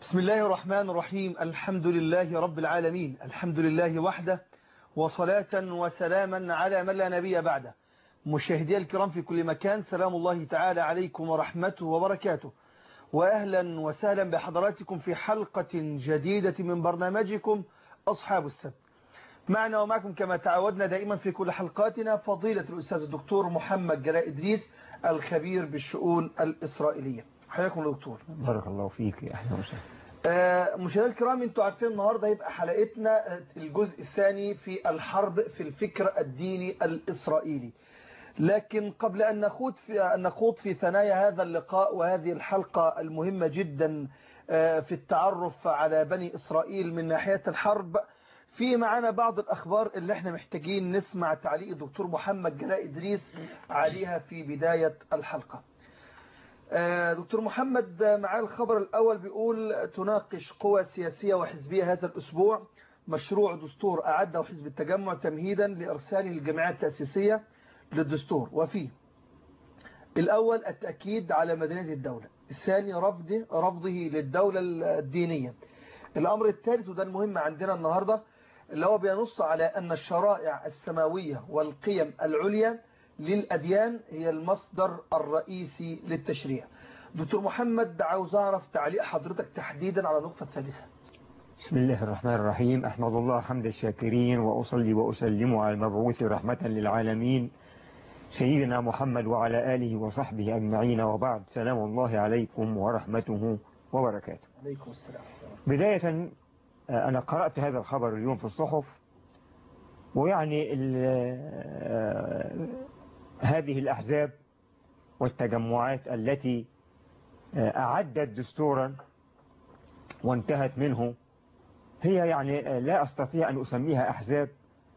بسم الله الرحمن الرحيم الحمد لله رب العالمين الحمد لله وحده وصلاة وسلاما على من لا نبي بعده مشاهدي الكرام في كل مكان سلام الله تعالى عليكم ورحمته وبركاته وأهلا وسهلا بحضراتكم في حلقة جديدة من برنامجكم أصحاب السبت معنا ومعكم كما تعودنا دائما في كل حلقاتنا فضيلة الأستاذ الدكتور محمد جلاء إدريس الخبير بالشؤون الإسرائيلية حياكم دكتور بارك الله فيك يا أهلا وسهلا آه، مشاهدينا الكرام انتوا عارفين النهارده هيبقى حلقتنا الجزء الثاني في الحرب في الفكر الديني الإسرائيلي لكن قبل أن نخوض في أن نخوض في ثنايا هذا اللقاء وهذه الحلقة المهمة جدا آه، في التعرف على بني إسرائيل من ناحية الحرب في معانا بعض الأخبار اللي احنا محتاجين نسمع تعليق الدكتور محمد جلاء إدريس عليها في بداية الحلقة آه، دكتور محمد معاه الخبر الأول بيقول تناقش قوى سياسية وحزبية هذا الأسبوع مشروع دستور أعده حزب التجمع تمهيدا لإرساله للجمعيات التأسيسية للدستور وفيه الأول التأكيد على مدنية الدولة الثاني رفضه, رفضه للدولة الدينية الأمر الثالث وده المهم عندنا النهاردة اللي هو بينص على أن الشرائع السماوية والقيم العليا للأديان هي المصدر الرئيسي للتشريع دكتور محمد عاوز أعرف تعليق حضرتك تحديدا على النقطة الثالثة بسم الله الرحمن الرحيم أحمد الله حمد الشاكرين وأصلي وأسلم على المبعوث رحمة للعالمين سيدنا محمد وعلى آله وصحبه أجمعين وبعد سلام الله عليكم ورحمته وبركاته عليكم السلام بداية أنا قرأت هذا الخبر اليوم في الصحف ويعني هذه الأحزاب والتجمعات التي أعدت دستورا وانتهت منه هي يعني لا أستطيع أن أسميها أحزاب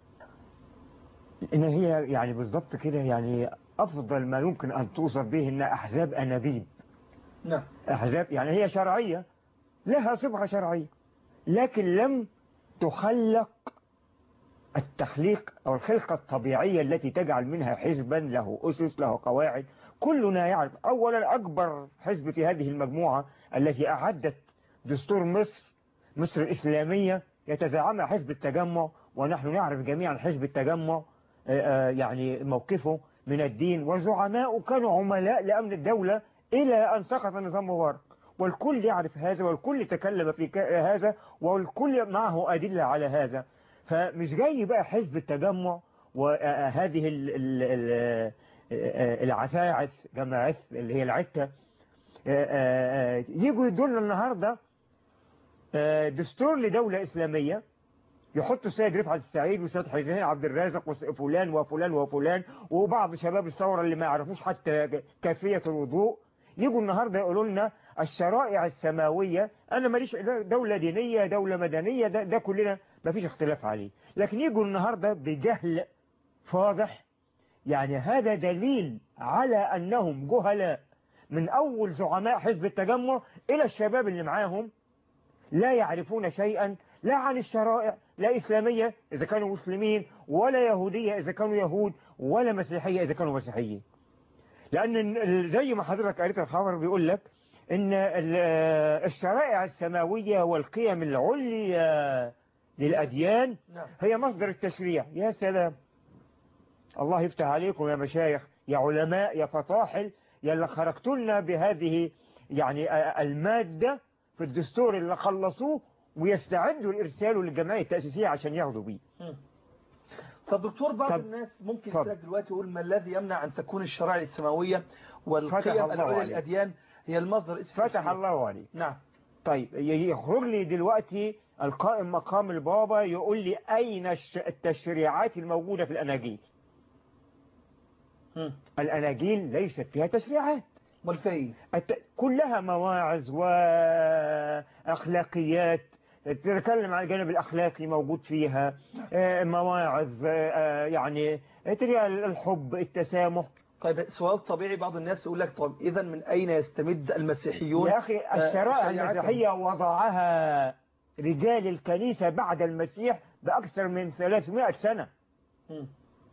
إن هي يعني بالضبط كده يعني أفضل ما يمكن أن توصف به إنها أحزاب أنابيب نعم أحزاب يعني هي شرعية لها صبغة شرعية لكن لم تخلق التخليق أو الخلقة الطبيعية التي تجعل منها حزبا له أسس له قواعد كلنا يعرف أولا أكبر حزب في هذه المجموعة التي أعدت دستور مصر مصر الإسلامية يتزعمها حزب التجمع ونحن نعرف جميعا حزب التجمع يعني موقفه من الدين وزعماء كانوا عملاء لأمن الدولة إلى أن سقط نظام مبارك والكل يعرف هذا والكل تكلم في هذا والكل معه أدلة على هذا فمش جاي بقى حزب التجمع وهذه العفاعث جماعث اللي هي العتة يجوا يدولنا النهاردة دستور لدولة إسلامية يحطوا السيد رفعت السعيد والسيد حسين عبد الرازق وفلان وفلان وفلان وبعض شباب الثورة اللي ما يعرفوش حتى كيفية الوضوء يجوا النهاردة يقولوا لنا الشرائع السماوية أنا ماليش دولة دينية دولة مدنية ده, ده كلنا ما فيش اختلاف عليه لكن يجوا النهاردة بجهل فاضح يعني هذا دليل على أنهم جهلاء من أول زعماء حزب التجمع إلى الشباب اللي معاهم لا يعرفون شيئا لا عن الشرائع لا إسلامية إذا كانوا مسلمين ولا يهودية إذا كانوا يهود ولا مسيحية إذا كانوا مسيحيين لأن زي ما حضرتك قريت الخبر بيقول لك إن الشرائع السماوية والقيم العليا للأديان هي مصدر التشريع يا سلام الله يفتح عليكم يا مشايخ يا علماء يا فطاحل يا اللي خرجتوا لنا بهذه يعني المادة في الدستور اللي خلصوه ويستعدوا لإرساله للجمعية التأسيسية عشان ياخدوا بيه طب دكتور بعض طب الناس ممكن طب. يسألك دلوقتي يقول ما الذي يمنع أن تكون الشرائع السماوية والقيم فتح الله العليا عليك. للأديان هي المصدر الاسم فتح الله عليك نعم طيب يخرج لي دلوقتي القائم مقام البابا يقول لي أين الش- التشريعات الموجودة في الأناجيل مم. الأناجيل ليست فيها تشريعات امال في ايه الت... كلها مواعظ وأخلاقيات تتكلم عن الجانب الأخلاقي موجود فيها آه، مواعظ آه، يعني ترى الحب التسامح طيب سؤال طبيعي بعض الناس يقول لك طب إذا من أين يستمد المسيحيون يا أخي الشرائع شريعتهم؟ المسيحية وضعها رجال الكنيسة بعد المسيح بأكثر من 300 سنة مم.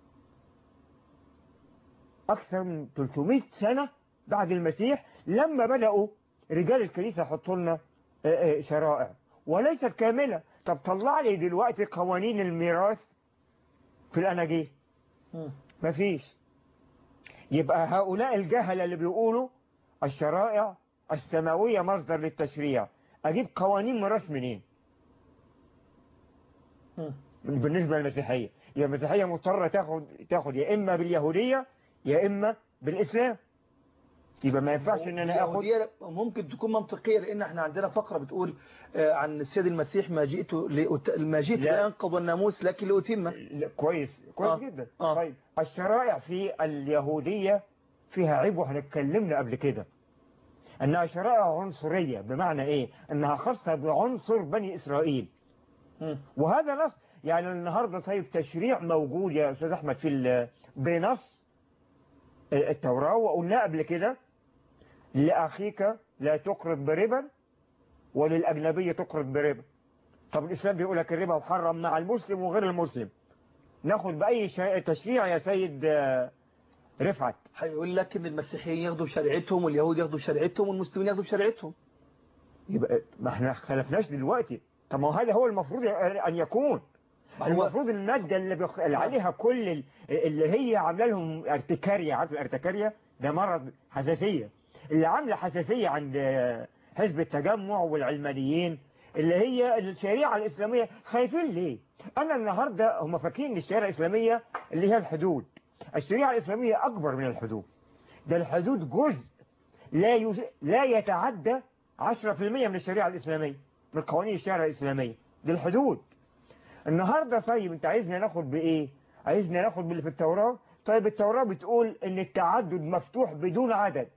أكثر من 300 سنة بعد المسيح لما بدأوا رجال الكنيسة يحطوا لنا آه، آه، شرائع وليست كاملة طب طلع لي دلوقتي قوانين الميراث في الأناجيل مم. مفيش يبقى هؤلاء الجهلة اللي بيقولوا الشرائع السماوية مصدر للتشريع أجيب قوانين ميراث منين مم. بالنسبة للمسيحية يبقى المسيحية مضطرة تاخد تاخد يا إما باليهودية يا إما بالإسلام يبقى ما ينفعش إن أنا آخد اليهودية ممكن تكون منطقية لأن احنا عندنا فقرة بتقول آه، عن السيد المسيح ما جئت لأت... ما جئت لا. لأنقض الناموس لكن لأتمه لا، كويس كويس آه. جدا آه. طيب الشرائع في اليهودية فيها عيب واحنا اتكلمنا قبل كده انها شرائع عنصرية بمعنى ايه انها خاصة بعنصر بني اسرائيل مم. وهذا نص يعني النهاردة طيب تشريع موجود يا استاذ احمد في ال- بنص التوراة وقلنا قبل كده لأخيك لا تقرض بربا وللأجنبية تقرض بربا طب الإسلام بيقول لك الربا محرم مع المسلم وغير المسلم ناخد بأي شيء تشريع يا سيد آه، رفعت هيقول لك ان المسيحيين ياخدوا بشريعتهم واليهود ياخدوا بشريعتهم والمسلمين ياخدوا بشريعتهم يبقى ما احنا اختلفناش دلوقتي طب ما هو هذا هو المفروض أن يكون ما هو- المفروض المادة اللي, بيخ... اللي عليها كل ال- اللي هي عامله لهم ارتكارية عارف الارتكارية ده مرض حساسية اللي عاملة حساسية عند آه، حزب التجمع والعلمانيين اللي هي الشريعة الإسلامية خايفين ليه أنا النهاردة هم فاكرين إن الشريعة الإسلامية اللي هي الحدود الشريعة الإسلامية أكبر من الحدود ده الحدود جزء لا يز... لا يتعدى 10% من الشريعة الإسلامية من قوانين الشريعة الإسلامية دي الحدود النهاردة طيب انت عايزنا ناخد بايه عايزنا ناخد باللي في التوراة طيب التوراة بتقول ان التعدد مفتوح بدون عدد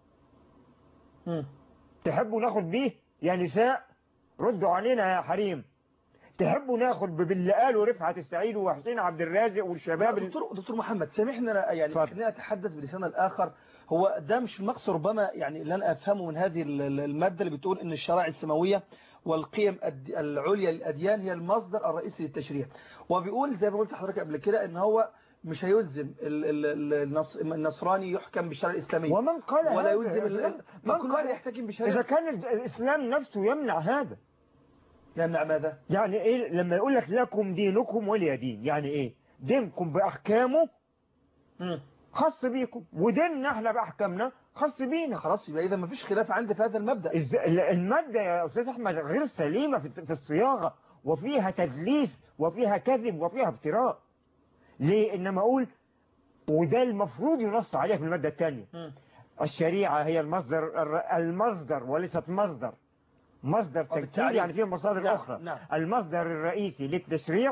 مم. تحبوا ناخد بيه يا نساء ردوا علينا يا حريم تحبوا ناخد باللي قاله رفعت السعيد وحسين عبد الرازق والشباب ال- دكتور دكتور محمد سامحنا يعني اتفضل. خلينا نتحدث بلسان الآخر هو ده مش المقصد ربما يعني اللي أنا أفهمه من هذه ال- ال- المادة اللي بتقول إن الشرائع السماوية والقيم الد- العليا للأديان هي المصدر الرئيسي للتشريع وبيقول زي ما قلت لحضرتك قبل كده إن هو مش هيلزم ال- ال- ال- النص- النصراني يحكم بالشريعة الإسلامية ومن قال ولا هذا يلزم يا ال- زلمة؟ ما من كل قال- واحد يحتكم إذا بشريعة كان ال- الإسلام نفسه يمنع هذا يمنع ماذا؟ يعني إيه لما يقول لك لكم دينكم ولي دين يعني إيه دينكم بأحكامه مم. خاص بيكم وديننا احنا بأحكامنا خاص بينا خلاص يبقى إذا ما فيش خلاف عندي في هذا المبدأ إز- ال- المادة يا أستاذ أحمد غير سليمة في في الصياغة وفيها تدليس وفيها كذب وفيها افتراء ليه إنما أقول وده المفروض ينص عليه في المادة الثانية مم. الشريعة هي المصدر الر- المصدر وليست مصدر مصدر تكتيل بالتعريف. يعني فيه مصادر نعم، أخرى نعم. المصدر الرئيسي للتشريع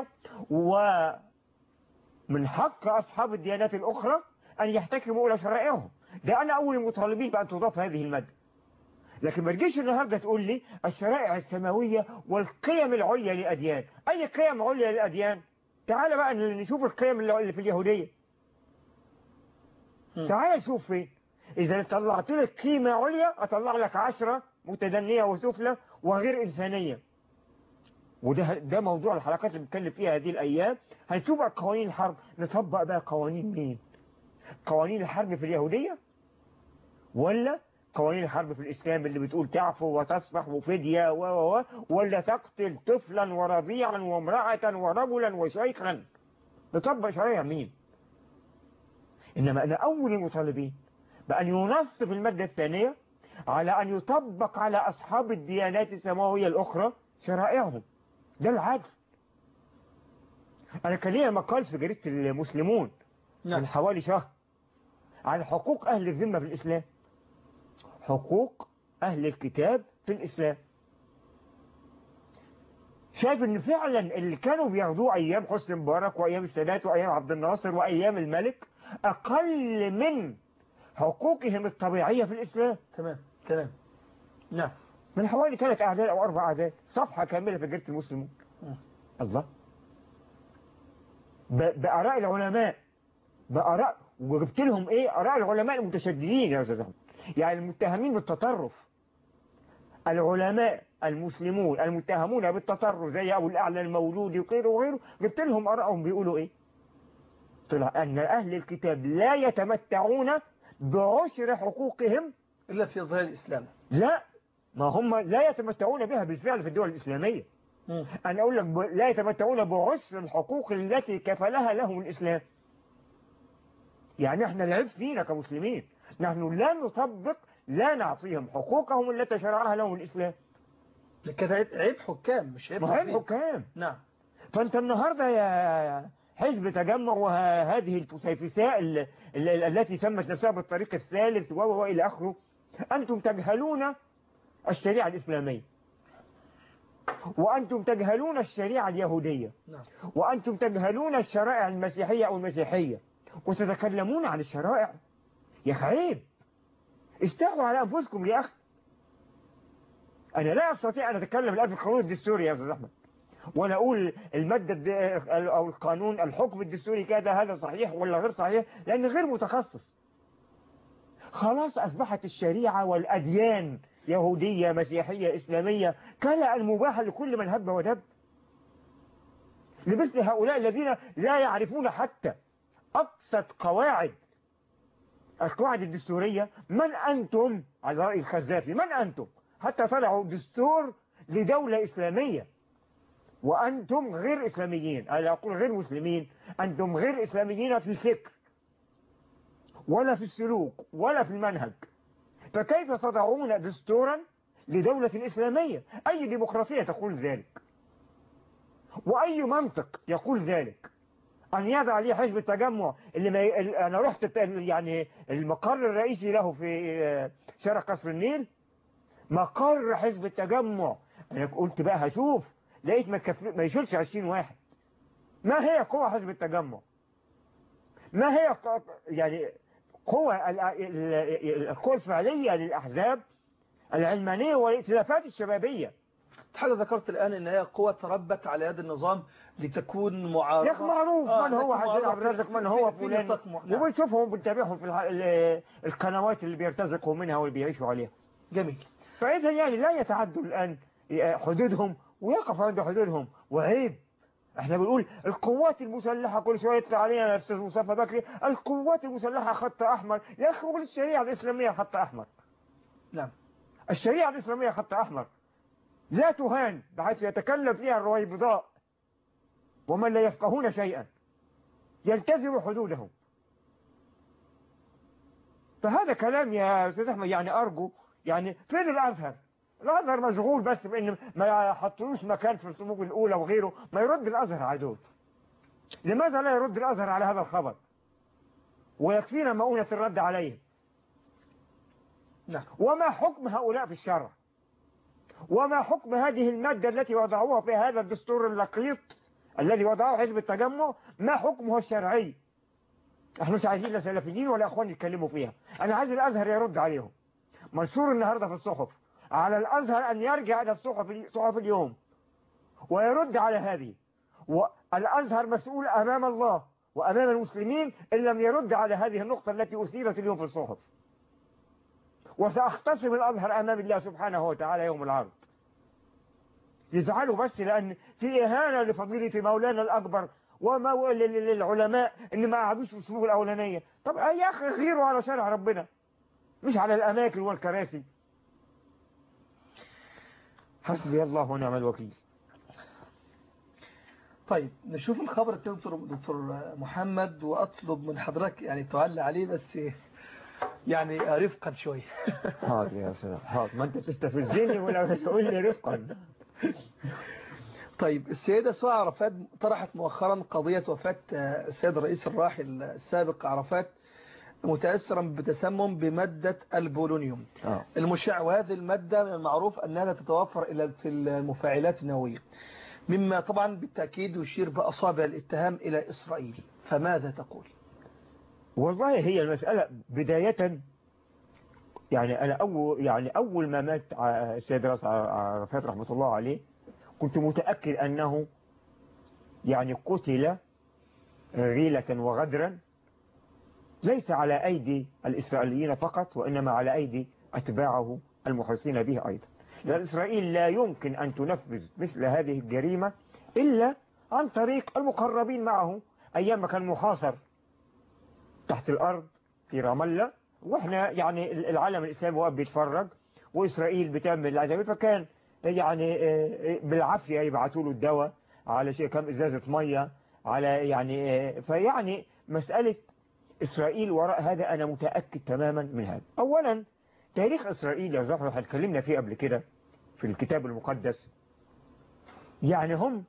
ومن حق أصحاب الديانات الأخرى أن يحتكموا إلى شرائعهم ده أنا أول المطالبين بأن تضاف هذه المادة لكن ما تجيش النهاردة تقول لي الشرائع السماوية والقيم العليا للأديان أي قيم عليا للأديان تعال بقى نشوف القيم اللي في اليهودية مم. تعال شوف فين إذا طلعت لك قيمة عليا أطلع لك عشرة متدنية وسفلى وغير إنسانية وده ده موضوع الحلقات اللي بنتكلم فيها هذه الأيام هنشوف بقى قوانين الحرب نطبق بقى قوانين مين قوانين الحرب في اليهودية ولا قوانين الحرب في الإسلام اللي بتقول تعفو وتصفح وفدية و و و ولا تقتل طفلا ورضيعا وامرأة ورجلا وشيخا نطبق شريعة مين إنما أنا أول المطالبين بأن ينص في المادة الثانية على أن يطبق على أصحاب الديانات السماوية الأخرى شرائعهم ده العدل أنا كان ليا مقال في جريدة المسلمون نعم. من حوالي شهر عن حقوق أهل الذمة في الإسلام حقوق أهل الكتاب في الإسلام شايف ان فعلا اللي كانوا بياخدوه ايام حسني مبارك وايام السادات وايام عبد الناصر وايام الملك اقل من حقوقهم الطبيعية في الاسلام تمام تمام نعم من حوالي ثلاث اعداد او اربع اعداد صفحة كاملة في جريدة المسلمون مم. الله ب- بآراء العلماء بآراء وجبت لهم ايه آراء العلماء المتشددين يا أستاذ أحمد يعني المتهمين بالتطرف العلماء المسلمون المتهمون بالتطرف زي أبو الأعلى المولودي وغيره وغيره جبت لهم آرائهم بيقولوا ايه طلع أن أهل الكتاب لا يتمتعون بعشر حقوقهم إلا في ظل الإسلام لا ما هم لا يتمتعون بها بالفعل في الدول الإسلامية مم. أنا أقول لك ب- لا يتمتعون بعسر الحقوق التي كفلها لهم الإسلام يعني احنا العيب فينا كمسلمين نحن لا نطبق لا نعطيهم حقوقهم التي شرعها لهم الإسلام ده كده عيب عيب حكام مش عيب ما هو عيب حكام. حكام نعم فأنت النهاردة يا حزب تجمع وهذه الفسيفساء ال- ال- التي سمت نفسها بالطريق الثالث و و- وإلى آخره أنتم تجهلون الشريعة الإسلامية وأنتم تجهلون الشريعة اليهودية نعم وأنتم تجهلون الشرائع المسيحية أو المسيحية وتتكلمون عن الشرائع يا أخي عيب استغوا على أنفسكم يا أخي أنا لا أستطيع أن أتكلم الآن في القانون الدستوري يا أستاذ أحمد ولا أقول المادة الد- أو القانون الحكم الدستوري كذا هذا صحيح ولا غير صحيح لأن غير متخصص خلاص أصبحت الشريعة والأديان يهودية مسيحية إسلامية كلا المباح لكل من هب ودب لمثل هؤلاء الذين لا يعرفون حتى أبسط قواعد القواعد الدستورية من أنتم على رأي الخزافي من أنتم حتى طلعوا دستور لدولة إسلامية وأنتم غير إسلاميين أنا أقول غير مسلمين أنتم غير إسلاميين في الفكر ولا في السلوك ولا في المنهج فكيف تضعون دستورا لدولة إسلامية أي ديمقراطية تقول ذلك وأي منطق يقول ذلك أن يضع لي حزب التجمع اللي ما ي... ال- أنا رحت الت- يعني المقر الرئيسي له في آه، شارع قصر النيل مقر حزب التجمع أنا قلت بقى هشوف لقيت ما, كف... ما يشيلش 20 واحد ما هي قوة حزب التجمع ما هي ق- يعني قوة ال- ال- القوة الفعلية للأحزاب العلمانية والائتلافات الشبابية حاجة ذكرت الآن إن هي قوة تربت على يد النظام لتكون معارضة يا أخي معروف آه، من هو لكن حسين معارضة عبد الرازق في- من هو في- في فلان نطاق م- نعم. وبنشوفهم وبنتابعهم في الح- ال- القنوات اللي بيرتزقوا منها واللي بيعيشوا عليها جميل فإذا يعني لا يتعدوا الآن حدودهم ويقف عند حدودهم وعيب احنا بنقول القوات المسلحة كل شوية يطلع علينا يا أستاذ مصطفى بكري القوات المسلحة خط أحمر يا أخي قول الشريعة الإسلامية خط أحمر نعم الشريعة الإسلامية خط أحمر لا تهان بحيث يتكلم فيها الرويبضاء ومن لا يفقهون شيئا يلتزم حدودهم فهذا كلام يا أستاذ أحمد يعني أرجو يعني فين الأزهر الأزهر مشغول بس بأن ما يحطلوش مكان في الصموم الأولى وغيره ما يرد الأزهر على دول لماذا لا يرد الأزهر على هذا الخبر ويكفينا مؤونة الرد عليه نعم وما حكم هؤلاء في الشرع وما حكم هذه المادة التي وضعوها في هذا الدستور اللقيط الذي وضعه حزب التجمع ما حكمه الشرعي احنا مش عايزين لا سلفيين ولا اخوان يتكلموا فيها انا عايز الازهر يرد عليهم منشور النهاردة في الصحف على الازهر ان يرجع الى الصحف صحف اليوم ويرد على هذه والازهر مسؤول امام الله وامام المسلمين ان لم يرد على هذه النقطة التي اثيرت اليوم في الصحف وسأختصم الأظهر أمام الله سبحانه وتعالى يوم العرض يزعلوا بس لأن في إهانة لفضيلة مولانا الأكبر وما للعلماء إن ما قعدوش في الصفوف الأولانية طب يا أخي غيروا على شرع ربنا مش على الأماكن والكراسي حسبي الله ونعم الوكيل طيب نشوف الخبر التاني دكتور دكتور محمد وأطلب من حضرتك يعني تعلق عليه بس يعني رفقا شوية حاضر يا سلام حاضر ما أنت تستفزني ولا تقول لي رفقا طيب السيدة سواء عرفات طرحت مؤخرا قضية وفاة السيد الرئيس الراحل السابق عرفات متأثرا بتسمم بمادة البولونيوم آه. المشع وهذه المادة من المعروف أنها لا تتوفر إلا في المفاعلات النووية مما طبعا بالتأكيد يشير بأصابع الاتهام إلى إسرائيل فماذا تقول والله هي المسألة بداية يعني أنا أول يعني أول ما مات ع- السيد راس ع- عرفات رحمة الله عليه كنت متأكد أنه يعني قتل غيلة وغدرا ليس على أيدي الإسرائيليين فقط وإنما على أيدي أتباعه المحرصين به أيضا لأن إسرائيل لا يمكن أن تنفذ مثل هذه الجريمة إلا عن طريق المقربين معه أيام ما كان محاصر تحت الأرض في رام الله وإحنا يعني العالم الإسلامي واقف بيتفرج وإسرائيل بتعمل العذاب فكان يعني آه، بالعافية يبعثوا له الدواء على شيء كم إزازة مية على يعني آه، فيعني مسألة إسرائيل وراء هذا أنا متأكد تماما من هذا أولا تاريخ إسرائيل يا زهر احنا اتكلمنا فيه قبل كده في الكتاب المقدس يعني هم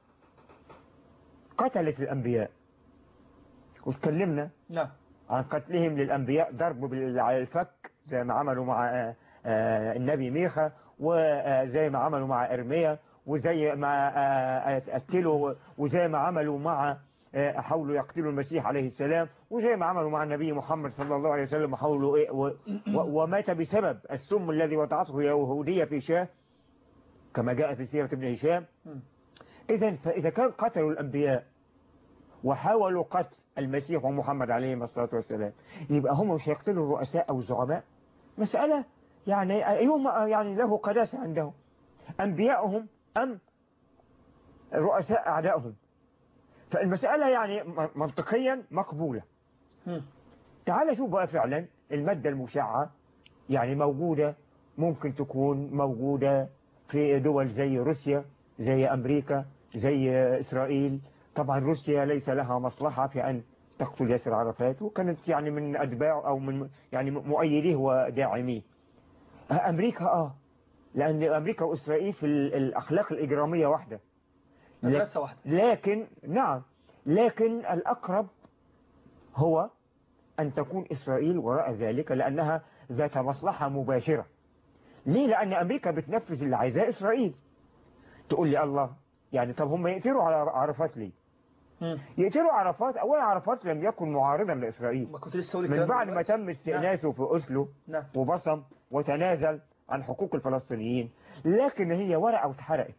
قتلت الأنبياء واتكلمنا نعم عن قتلهم للأنبياء ضرب بال- على الفك زي ما عملوا مع آه، آه، النبي ميخا وزي ما عملوا مع إرميا وزي ما آه، قتلوا وزي ما عملوا مع آه، حاولوا يقتلوا المسيح عليه السلام وزي ما عملوا مع النبي محمد صلى الله عليه وسلم وحاولوا إيه و- و- ومات بسبب السم الذي وضعته يهودية في شاه كما جاء في سيرة ابن هشام مم. إذا فإذا كان قتلوا الأنبياء وحاولوا قتل المسيح ومحمد عليه الصلاة والسلام يبقى هم مش هيقتلوا الرؤساء أو الزعماء مسألة يعني أيهما يعني له قداسة عندهم أنبياءهم أم رؤساء أعدائهم فالمسألة يعني م- منطقيا مقبولة مم. تعال شوف بقى فعلا المادة المشعة يعني موجودة ممكن تكون موجودة في دول زي روسيا زي أمريكا زي إسرائيل طبعا روسيا ليس لها مصلحة في أن تقتل ياسر عرفات وكانت يعني من أتباع أو من يعني مؤيديه وداعميه أمريكا آه لأن أمريكا وإسرائيل في ال- الأخلاق الإجرامية واحدة مدرسة واحدة لكن نعم لكن الأقرب هو أن تكون إسرائيل وراء ذلك لأنها ذات مصلحة مباشرة ليه لأن أمريكا بتنفذ اللي عايزاه إسرائيل تقول لي الله يعني طب هم يقتلوا على عرفات ليه مم. يقتلوا عرفات أولا عرفات لم يكن معارضا لإسرائيل ما كنت لسه أقول من الكلام بعد ده ما دلوقتي. تم استئناسه في أسلو نعم وبصم وتنازل عن حقوق الفلسطينيين لكن هي ورقة واتحرقت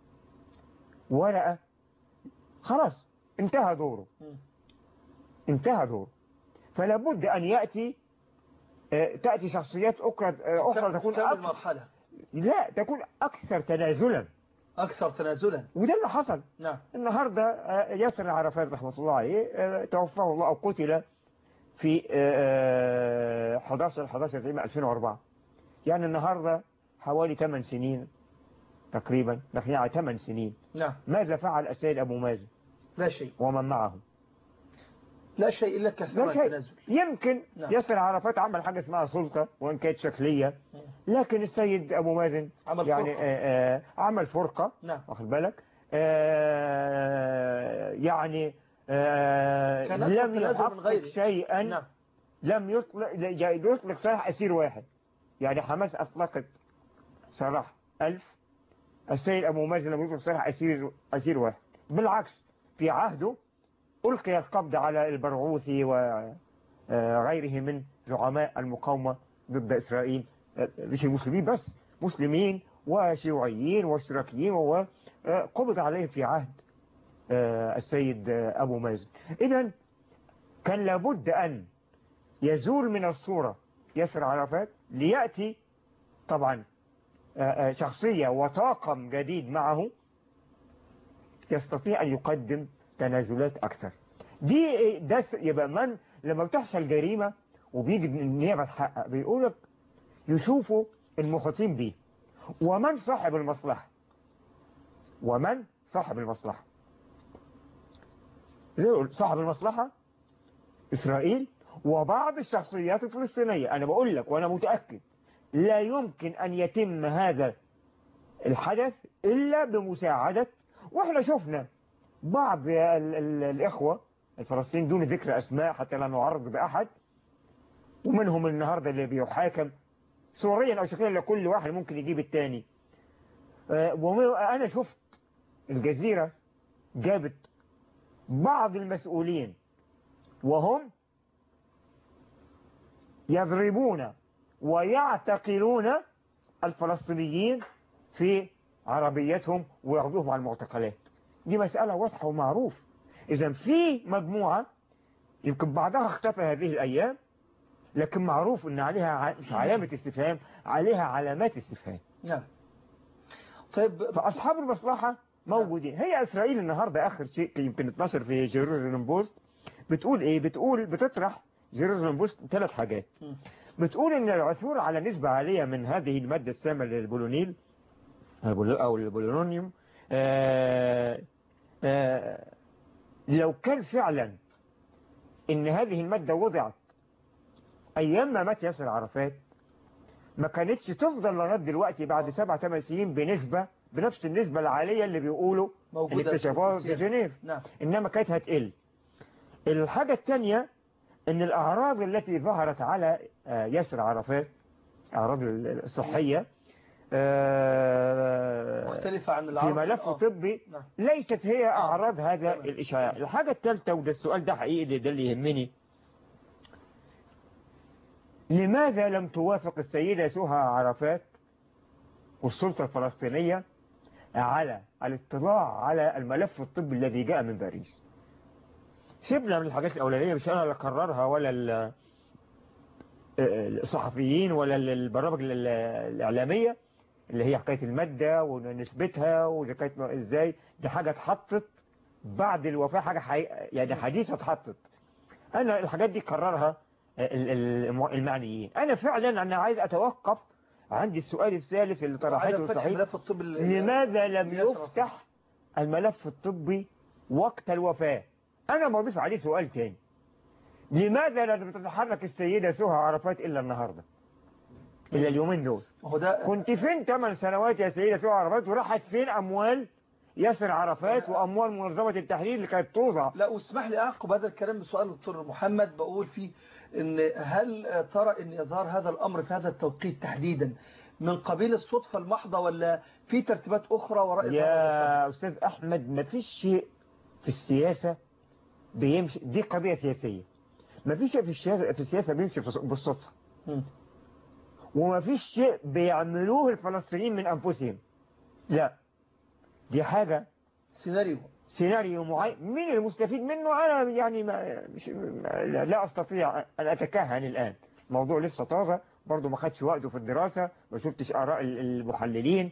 ورقة خلاص انتهى دوره مم. انتهى دوره فلا بد أن يأتي آه، تأتي شخصيات أخرى آه، أخرى تكون تعمل أكثر مرحلة لا تكون أكثر تنازلا أكثر تنازلا وده اللي حصل نعم النهاردة آه، ياسر عرفات رحمة الله عليه آه، توفاه الله أو قتل في آه، آه، 11 11 تقريبا 2004 يعني النهاردة حوالي 8 سنين تقريبا داخلين على 8 سنين نعم ماذا فعل السيد أبو مازن لا شيء ومن معه لا شيء إلا كثرة لا شيء التنازل يمكن نعم. ياسر عرفات عمل حاجة اسمها سلطة وإن كانت شكلية لكن السيد أبو مازن عمل يعني فرقة. آه آه عمل فرقة نعم واخد بالك آه يعني آه كان لم أكثر تنازل من يحقق غيره. شيئا نعم لم يطلق يطلق سراح أسير واحد يعني حماس أطلقت سراح ألف السيد أبو مازن لم يطلق سراح أسير أسير واحد بالعكس في عهده ألقي القبض على البرغوثي وغيره من زعماء المقاومة ضد إسرائيل آه، مش المسلمين بس مسلمين وشيوعيين واشتراكيين وقبض عليهم في عهد آه، السيد آه، أبو مازن إذا كان لابد أن يزول من الصورة ياسر عرفات ليأتي طبعا آه، آه، شخصية وطاقم جديد معه يستطيع أن يقدم تنازلات أكثر دي ده س- يبقى من لما بتحصل جريمة وبيجي النيابة تحقق بيقولك يشوفوا المحيطين بيه ومن صاحب المصلحة ومن صاحب المصلحة زي ما قلت، صاحب المصلحة إسرائيل وبعض الشخصيات الفلسطينية أنا بقول لك وأنا متأكد لا يمكن أن يتم هذا الحدث إلا بمساعدة وإحنا شفنا بعض ال ال الإخوة الفلسطينيين دون ذكر أسماء حتى لا نعرض بأحد ومنهم النهاردة اللي بيحاكم سوريا أو شكليا لكل واحد ممكن يجيب التاني آه، وأنا شفت الجزيرة جابت بعض المسؤولين وهم يضربون ويعتقلون الفلسطينيين في عربيتهم وياخذوهم على المعتقلات دي مسألة واضحة ومعروف إذا في مجموعة يمكن بعضها اختفى هذه الأيام لكن معروف أن عليها ع- مش علامة استفهام عليها علامات استفهام نعم طيب فأصحاب المصلحة موجودين هي إسرائيل النهاردة آخر شيء يمكن 12 في جيروزالم بوست بتقول إيه بتقول بتطرح جيروزالم بوست ثلاث حاجات مم. بتقول ان العثور على نسبة عالية من هذه المادة السامة للبولونيل البول- او البولونيوم آه، آه، لو كان فعلا ان هذه المادة وضعت ايام ما مات ياسر عرفات ما كانتش تفضل لغايه دلوقتي بعد سبع ثمان سنين بنسبة بنفس النسبة العالية اللي بيقولوا اللي موجودة اكتشفوها في في جنيف نعم إنما كانت هتقل الحاجة الثانية إن الأعراض التي ظهرت على آه، ياسر عرفات أعراض الصحية آه، مختلفة عن في العرب ملف آه. طبي نعم. ليست هي أعراض هذا تمام. الإشعاع الحاجة الثالثة وده السؤال ده حقيقي ده اللي يهمني لماذا لم توافق السيدة سهى عرفات والسلطة الفلسطينية على الاطلاع على الملف الطبي الذي جاء من باريس سيبنا من الحاجات الأولانية مش أنا اللي أقررها ولا ال- الصحفيين ولا البرامج ال- الإعلامية اللي هي حكاية المادة ونسبتها وإذا كانت إزاي دي حاجة اتحطت بعد الوفاة حاجة حي... يعني حديثة اتحطت أنا الحاجات دي قررها ال- ال- المعنيين أنا فعلا أنا عايز أتوقف عندي السؤال الثالث اللي طرحته عدم فتح صحيح ملف الطب ال- لماذا لم ياسر يفتح الملف الطبي وقت الوفاة أنا بضيف عليه سؤال تاني لماذا لم تتحرك السيدة سهى عرفات إلا النهاردة إلا اليومين دول ما هو ده كنت فين 8 سنوات يا سيدة سهى عرفات وراحت فين أموال ياسر عرفات وأموال منظمة التحرير اللي كانت توضع لا واسمح لي أعقب هذا الكلام بسؤال الدكتور محمد بقول فيه ان هل ترى ان اظهار هذا الامر في هذا التوقيت تحديدا من قبيل الصدفة المحضة ولا في ترتيبات اخرى وراء إظهار هذا الخبر؟ يا أستاذ أحمد ما فيش شيء في السياسة بيمشي دي قضية سياسية ما فيش شيء في السياسة, في السياسة بيمشي في- بالصدفة مم. وما فيش شيء بيعملوه الفلسطينيين من أنفسهم لا دي حاجة سيناريو سيناريو معين مين المستفيد منه أنا يعني ما مش ما لا لا أستطيع أن أتكهن الآن الموضوع لسه طازة برضه ما خدش وقته في الدراسة ما شفتش آراء ال- المحللين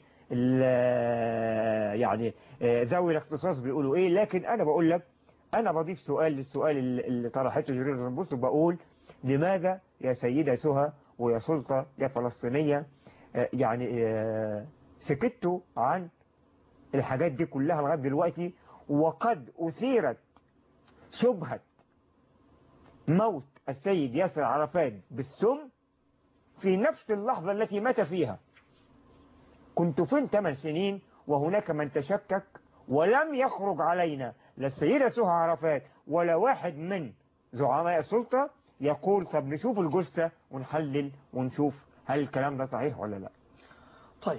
ال- يعني آه، ذوي الاختصاص بيقولوا إيه لكن أنا بقول لك أنا بضيف سؤال للسؤال اللي اللي طرحته جرير زنبوس وبقول لماذا يا سيدة سهى ويا سلطة يا فلسطينية آه، يعني آه، سكتوا عن الحاجات دي كلها لغاية دلوقتي وقد أثيرت شبهة موت السيد ياسر عرفات بالسم في نفس اللحظة التي مات فيها كنت فين ثمان سنين وهناك من تشكك ولم يخرج علينا لا السيدة سهى عرفات ولا واحد من زعماء السلطة يقول طب نشوف الجثة ونحلل ونشوف هل الكلام ده صحيح ولا لا طيب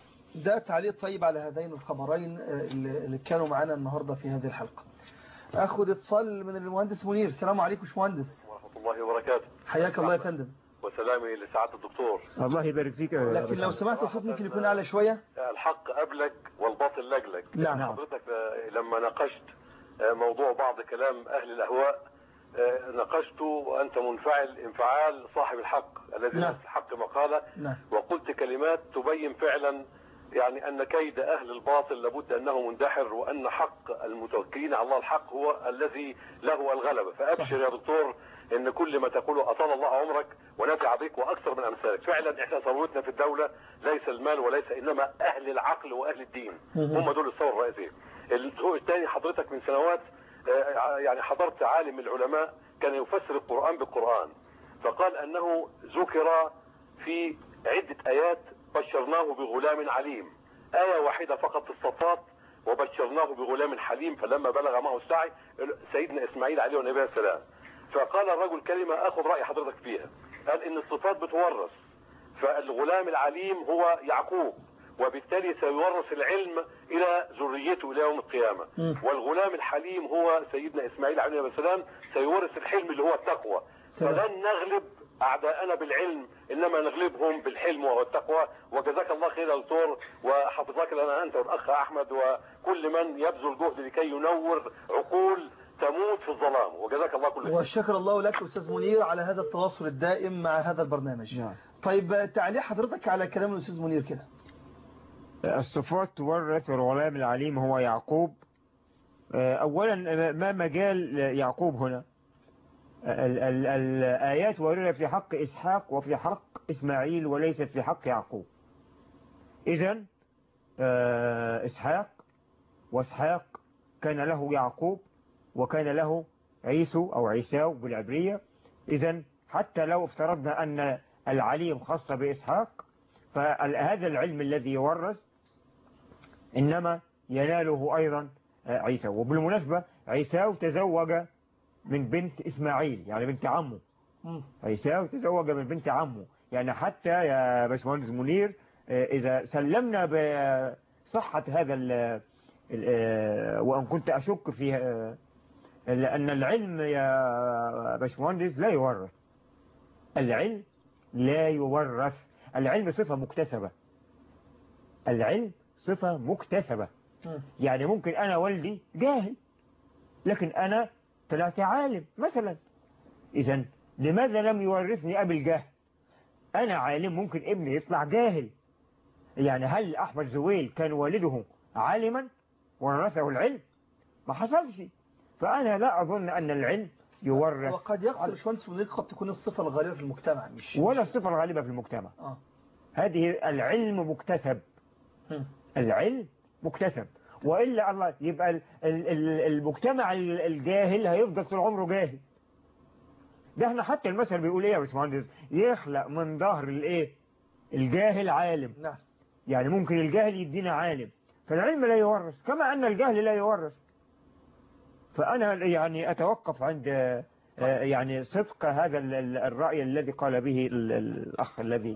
ده تعليق طيب على هذين الخبرين آه، اللي اللي كانوا معانا النهاردة في هذه الحلقة أخذ اتصال من المهندس منير السلام عليكم باشمهندس ورحمة الله وبركاته حياك الله يا فندم وسلامي لسعادة الدكتور الله يبارك فيك يا لكن لو سمحت الصوت ممكن يكون أعلى شوية الحق قبلك والباطل لجلك نعم. نعم. حضرتك آه، لما ناقشت آه، موضوع بعض كلام أهل الأهواء آه، ناقشته وأنت منفعل انفعال صاحب الحق الذي نعم. يستحق مقالة نعم وقلت كلمات تبين فعلا يعني أن كيد أهل الباطل لابد أنه مندحر وأن حق المتوكلين على الله الحق هو الذي له الغلبة فأبشر يا دكتور أن كل ما تقوله أطال الله عمرك ونفع بك وأكثر من أمثالك فعلا إحنا ثروتنا في الدولة ليس المال وليس إنما أهل العقل وأهل الدين مهم. هم دول الثورة الرئيسية السوء الثاني حضرتك من سنوات آه، يعني حضرت عالم من العلماء كان يفسر القرآن بالقرآن فقال أنه ذكر في عدة آيات بشرناه بغلام عليم آية واحدة فقط في الصفات وبشرناه بغلام حليم فلما بلغ معه السعي سيدنا إسماعيل عليه النبي السلام فقال الرجل كلمة أخذ رأي حضرتك فيها قال إن الصفات بتورث فالغلام العليم هو يعقوب وبالتالي سيورث العلم إلى ذريته إلى يوم القيامة مم. والغلام الحليم هو سيدنا إسماعيل عليه السلام سيورث الحلم اللي هو التقوى تمام. فلن نغلب أعداءنا بالعلم إنما نغلبهم بالحلم والتقوى وجزاك الله خير يا دكتور وحفظك لنا أنت والأخ أحمد وكل من يبذل جهد لكي ينور عقول تموت في الظلام وجزاك الله كل خير وشكر الله لك أستاذ منير على هذا التواصل الدائم مع هذا البرنامج نعم. طيب آه، تعليق حضرتك على كلام الأستاذ منير كده الصفات تورث الغلام العليم هو يعقوب آه، أولا ما مجال يعقوب هنا ال ال الآيات واردة في حق إسحاق وفي حق إسماعيل وليست في حق يعقوب إذا إسحاق وإسحاق كان له يعقوب وكان له عيسو أو عيساو بالعبرية إذا حتى لو افترضنا أن العليم خاص بإسحاق فهذا العلم الذي يورث إنما يناله أيضا عيسى وبالمناسبة عيساو تزوج من بنت إسماعيل يعني بنت عمه عيساو تزوج من بنت عمه يعني حتى يا باشمهندس منير إذا سلمنا بصحة هذا ال وأن كنت أشك في أن العلم يا باشمهندس لا يورث العلم لا يورث العلم صفة مكتسبة العلم صفة مكتسبة يعني ممكن أنا والدي جاهل لكن أنا طلعت عالم مثلا إذا لماذا لم يورثني أبي الجهل أنا عالم ممكن ابني يطلع جاهل يعني هل أحمد زويل كان والده عالما ورثه العلم ما حصلش فأنا لا أظن أن العلم يورث وقد يقصد باشمهندس منير قد تكون الصفة الغالبة في المجتمع مش ولا الصفة الغالبة في المجتمع آه. هذه العلم مكتسب العلم مكتسب وإلا الله يبقى المجتمع الجاهل هيفضل طول عمره جاهل ده احنا حتى المثل بيقول ايه يا باشمهندس يخلق من ظهر الايه الجاهل عالم نعم يعني ممكن الجاهل يدينا عالم فالعلم لا يورث كما أن الجهل لا يورث فأنا يعني أتوقف عند يعني صدق هذا الرأي الذي قال به الأخ الذي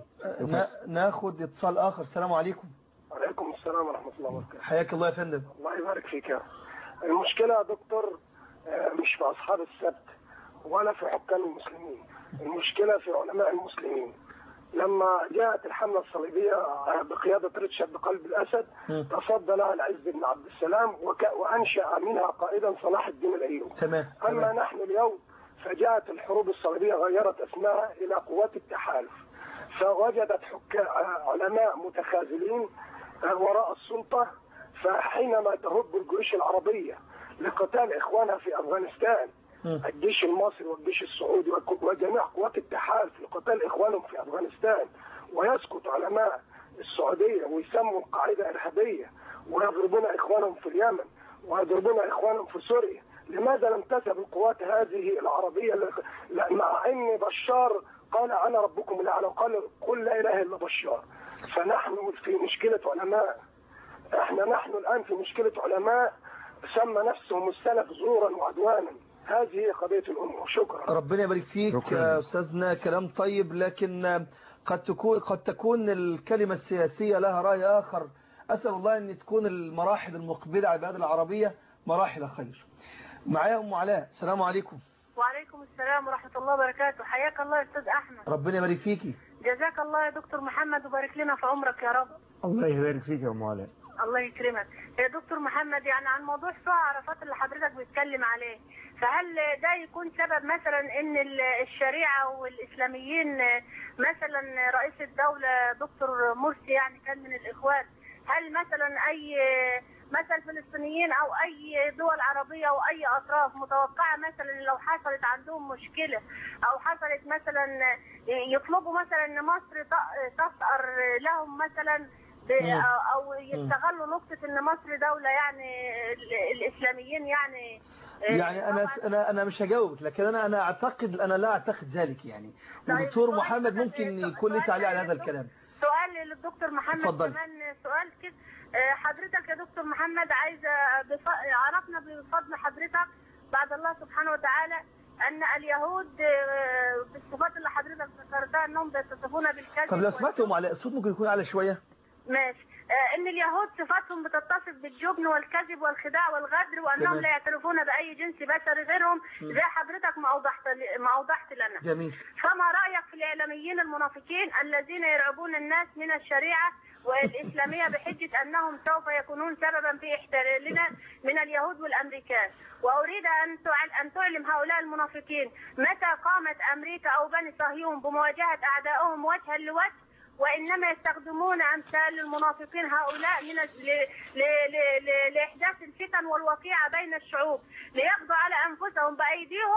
ناخد اتصال آخر السلام عليكم وعليكم السلام ورحمة الله وبركاته حياك الله يا فندم الله يبارك فيك يا المشكلة يا دكتور مش في أصحاب السبت ولا في حكام المسلمين المشكلة في علماء المسلمين لما جاءت الحملة الصليبية بقيادة ريتشارد قلب الأسد تصدى لها العز بن عبد السلام وك... وأنشأ منها قائدا صلاح الدين الأيوبي تمام أما تمام. نحن اليوم فجاءت الحروب الصليبية غيرت اسمها إلى قوات التحالف فوجدت حكا... علماء متخاذلين وراء السلطة فحينما تهب الجيوش العربية لقتال إخوانها في أفغانستان الجيش المصري والجيش السعودي وجميع قوات التحالف لقتال إخوانهم في أفغانستان ويسكت علماء السعودية ويسموا القاعدة إرهابية ويضربون إخوانهم في اليمن ويضربون إخوانهم في سوريا لماذا لم تذهب القوات هذه العربية ل- مع أن بشار قال أنا ربكم الأعلى وقال قل لا إله إلا بشار فنحن في مشكلة علماء احنا نحن الآن في مشكلة علماء سمى نفسهم السلف زورا وعدوانا هذه هي قضية الأمة شكرا ربنا يبارك فيك شكراً. يا أستاذنا كلام طيب لكن قد تكون قد تكون الكلمة السياسية لها رأي آخر أسأل الله أن تكون المراحل المقبلة على البلاد العربية مراحل خير معايا أم علاء السلام عليكم وعليكم السلام ورحمة الله وبركاته حياك الله يا أستاذ أحمد ربنا يبارك فيكي جزاك الله يا دكتور محمد وبارك لنا في عمرك يا رب الله يبارك فيك يا أم علاء الله يكرمك يا دكتور محمد يعني عن موضوع سوء عرفات اللي حضرتك بتتكلم عليه فهل ده يكون سبب مثلا ان ال- الشريعة والاسلاميين مثلا رئيس الدولة دكتور مرسي يعني كان من الاخوان هل مثلا اي مثلا فلسطينيين او اي دول عربية او اي اطراف متوقعة مثلا لو حصلت عندهم مشكلة او حصلت مثلا يطلبوا مثلا ان مصر ت- تثأر لهم مثلا ب- مم. او يستغلوا نقطة ان مصر دولة يعني ال- الاسلاميين يعني يعني أنا طبعاً. أنا أنا مش هجاوبك لكن أنا أنا أعتقد أنا لا أعتقد ذلك يعني طيب، ودكتور سؤال محمد كمان- ممكن سؤال يكون لي تعليق على هذا للدكتور- الكلام سؤال للدكتور محمد اتفضلي. كمان سؤال كده آه، حضرتك يا دكتور محمد عايزة بف... عرفنا بفضل حضرتك بعد الله سبحانه وتعالى أن اليهود آه، بالصفات اللي حضرتك ذكرتها أنهم بيتصفون بالكذب طب لو سمحت يا أم علاء الصوت ممكن يكون أعلى شوية ماشي آه، ان اليهود صفاتهم بتتصف بالجبن والكذب والخداع والغدر وانهم تمام. لا يعترفون باي جنس بشري غيرهم زي حضرتك ما اوضحت لي- ما اوضحت لنا جميل فما رايك في الاعلاميين المنافقين الذين يرعبون الناس من الشريعه والاسلاميه بحجه انهم سوف يكونون سببا في احتلالنا من اليهود والامريكان واريد ان تع- ان تعلم هؤلاء المنافقين متى قامت امريكا او بني صهيون بمواجهه اعدائهم وجها لوجه وانما يستخدمون امثال المنافقين هؤلاء من ال- ل- ل- ل- ل- لاحداث الفتن والوقيعه بين الشعوب ليقضوا على انفسهم بايديهم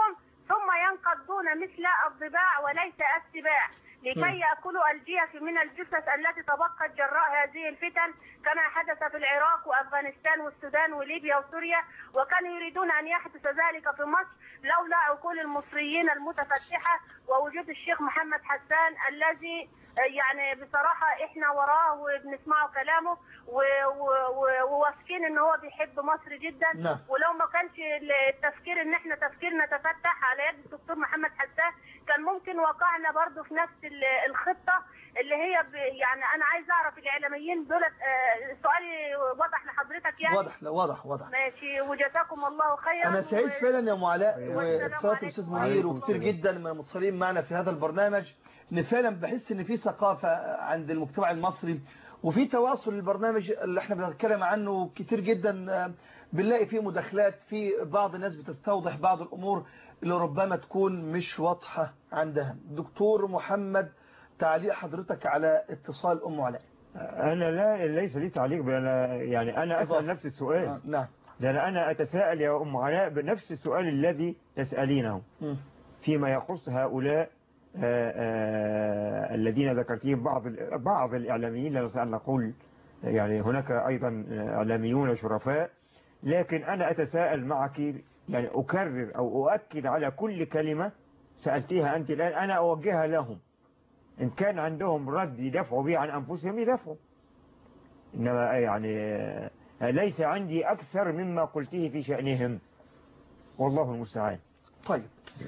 ثم ينقضون مثل الضباع وليس السباع لكي يأكلوا الجيف من الجثث التي تبقت جراء هذه الفتن كما حدث في العراق وأفغانستان والسودان وليبيا وسوريا وكانوا يريدون أن يحدث ذلك في مصر لولا عقول المصريين المتفتحة ووجود الشيخ محمد حسان الذي يعني بصراحة احنا وراه وبنسمعه كلامه و- و- و- وواثقين ان هو بيحب مصر جدا نعم. ولو ما كانش التفكير ان احنا تفكيرنا تفتح على يد الدكتور محمد حسان كان ممكن وقعنا برضو في نفس ال- الخطة اللي هي ب- يعني انا عايز اعرف الاعلاميين دول آه، سؤالي واضح لحضرتك يعني واضح لا واضح واضح ماشي وجزاكم الله خيرا أنا سعيد و- فعلا يا أم علاء والسلام واتصالات الأستاذ عليكم. منير وعليكم وكثير السلام. جدا من المتصلين معنا في هذا البرنامج إن فعلا بحس إن في ثقافة عند المجتمع المصري وفي تواصل البرنامج اللي احنا بنتكلم عنه كتير جدا آه، بنلاقي فيه مداخلات في بعض الناس بتستوضح بعض الأمور اللي ربما تكون مش واضحة عندها دكتور محمد تعليق حضرتك على اتصال أم علاء أنا لا ليس لي تعليق بأن يعني أنا إضافة. أسأل نفس السؤال نعم لأن أنا أتساءل يا أم علاء بنفس السؤال الذي تسألينه مم. فيما يخص هؤلاء آه، آه، الذين ذكرتهم بعض ال- بعض الإعلاميين لا نستطيع أن نقول يعني هناك أيضا إعلاميون شرفاء لكن أنا أتساءل معك يعني أكرر أو أؤكد على كل كلمة سألتيها أنت الآن أنا أوجهها لهم إن كان عندهم رد يدافعوا به عن أنفسهم يدافعوا إنما يعني آه، ليس عندي أكثر مما قلته في شأنهم والله المستعان طيب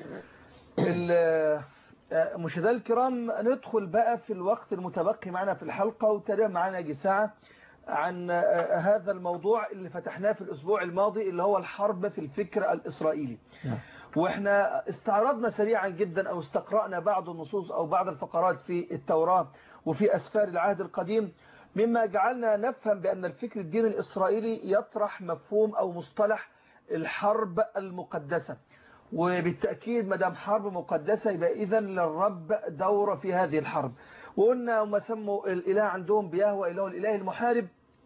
ال- آه، مشاهدينا الكرام ندخل بقى في الوقت المتبقي معنا في الحلقة وتقريبا معنا يجي ساعة عن آه، هذا الموضوع اللي فتحناه في الأسبوع الماضي اللي هو الحرب في الفكر الإسرائيلي نعم. واحنا استعرضنا سريعا جدا أو استقرأنا بعض النصوص أو بعض الفقرات في التوراة وفي أسفار العهد القديم مما جعلنا نفهم بأن الفكر الديني الإسرائيلي يطرح مفهوم أو مصطلح الحرب المقدسة وبالتأكيد مدام حرب مقدسة يبقى إذا للرب دور في هذه الحرب وقلنا هم سموا الإله عندهم بيهوى إله الإله المحارب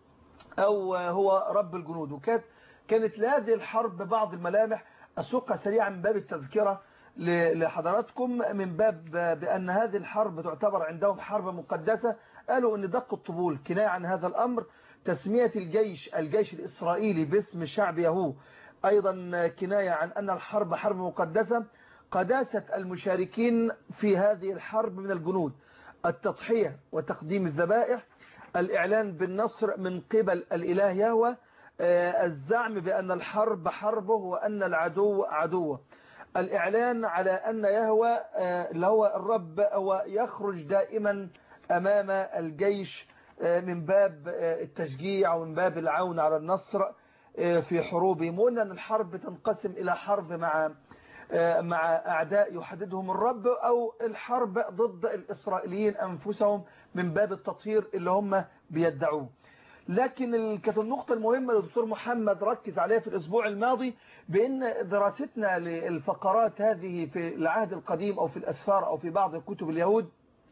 أو هو رب الجنود وكانت كانت لهذه الحرب بعض الملامح أسوقها سريعا من باب التذكرة ل- لحضراتكم من باب بأن هذه الحرب تعتبر عندهم حرب مقدسة قالوا أن دق الطبول كناية عن هذا الأمر تسمية الجيش الجيش الإسرائيلي باسم شعب يهو أيضا كناية عن أن الحرب حرب مقدسة قداسة المشاركين في هذه الحرب من الجنود التضحية وتقديم الذبائح الإعلان بالنصر من قبل الإله يهوى آه، الزعم بأن الحرب حربه وأن العدو عدوه الإعلان على أن يهوى آه، اللي هو الرب هو يخرج دائما أمام الجيش آه، من باب آه، التشجيع ومن باب العون على النصر آه، في حروبهم وقلنا أن الحرب تنقسم إلى حرب مع آه، مع أعداء يحددهم الرب أو الحرب ضد الإسرائيليين أنفسهم من باب التطهير اللي هم بيدعوه لكن ال- كانت النقطة المهمة اللي الدكتور محمد ركز عليها في الأسبوع الماضي بأن دراستنا للفقرات هذه في العهد القديم أو في الأسفار أو في بعض كتب اليهود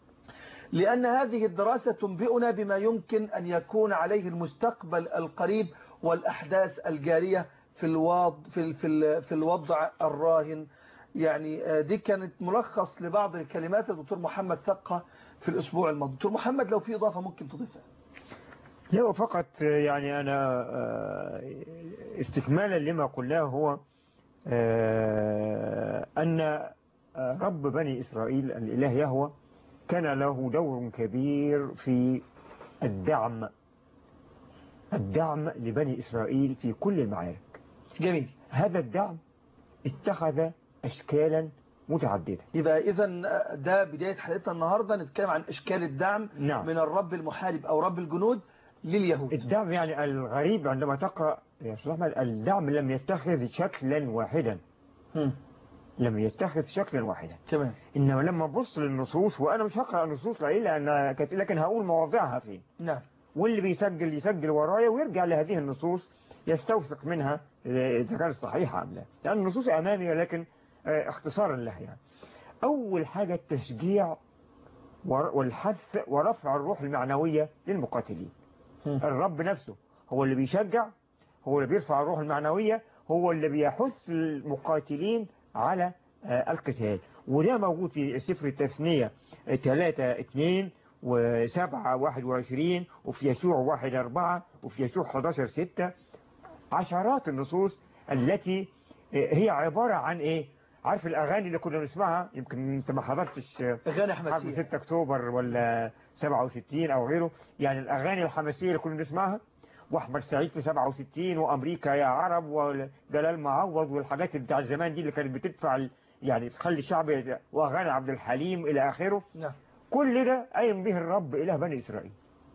لأن هذه الدراسة تنبئنا بما يمكن أن يكون عليه المستقبل القريب والأحداث الجارية في الوضع في ال- في ال- في الوضع الراهن يعني آه، دي كانت ملخص لبعض الكلمات الدكتور محمد سقها في الأسبوع الماضي دكتور محمد لو في إضافة ممكن تضيفها لا فقط يعني أنا آه، استكمالا لما قلناه هو آه، أن آه، رب بني إسرائيل الإله يهوى كان له دور كبير في الدعم الدعم لبني إسرائيل في كل المعارك جميل هذا الدعم اتخذ أشكالا متعددة يبقى إذا ده بداية حلقتنا النهاردة نتكلم عن إشكال الدعم نعم من الرب المحارب أو رب الجنود لليهود الدعم يعني الغريب عندما تقرأ يا أستاذ أحمد الدعم لم يتخذ شكلا واحدا هم، لم يتخذ شكلا واحدا تمام إنما لما نبص للنصوص وأنا مش هقرأ النصوص لأن كانت لكن هقول مواضعها فين نعم واللي بيسجل يسجل ورايا ويرجع لهذه النصوص يستوثق منها إذا كانت صحيحة أم لا لأن النصوص أمامي لكن آه، اختصارا لها يعني أول حاجة التشجيع ور- والحث ورفع الروح المعنوية للمقاتلين هم، الرب نفسه هو اللي بيشجع هو اللي بيرفع الروح المعنوية هو اللي بيحث المقاتلين على آه، القتال وده موجود في سفر التثنية 3 2 و7 21 وفي يشوع 1 4 وفي يشوع 11 6 عشرات النصوص التي آه، هي عبارة عن ايه عارف الاغاني اللي كنا بنسمعها يمكن انت ما حضرتش آه، اغاني حرب حماسيه 6 اكتوبر ولا 67 او غيره يعني الاغاني الحماسيه اللي كنا بنسمعها واحمد سعيد في 67 وامريكا يا عرب وجلال معوض والحاجات اللي بتاع زمان دي اللي كانت بتدفع ال- يعني تخلي الشعب يت- واغاني عبد الحليم الى اخره نعم كل ده قايم به الرب اله بني اسرائيل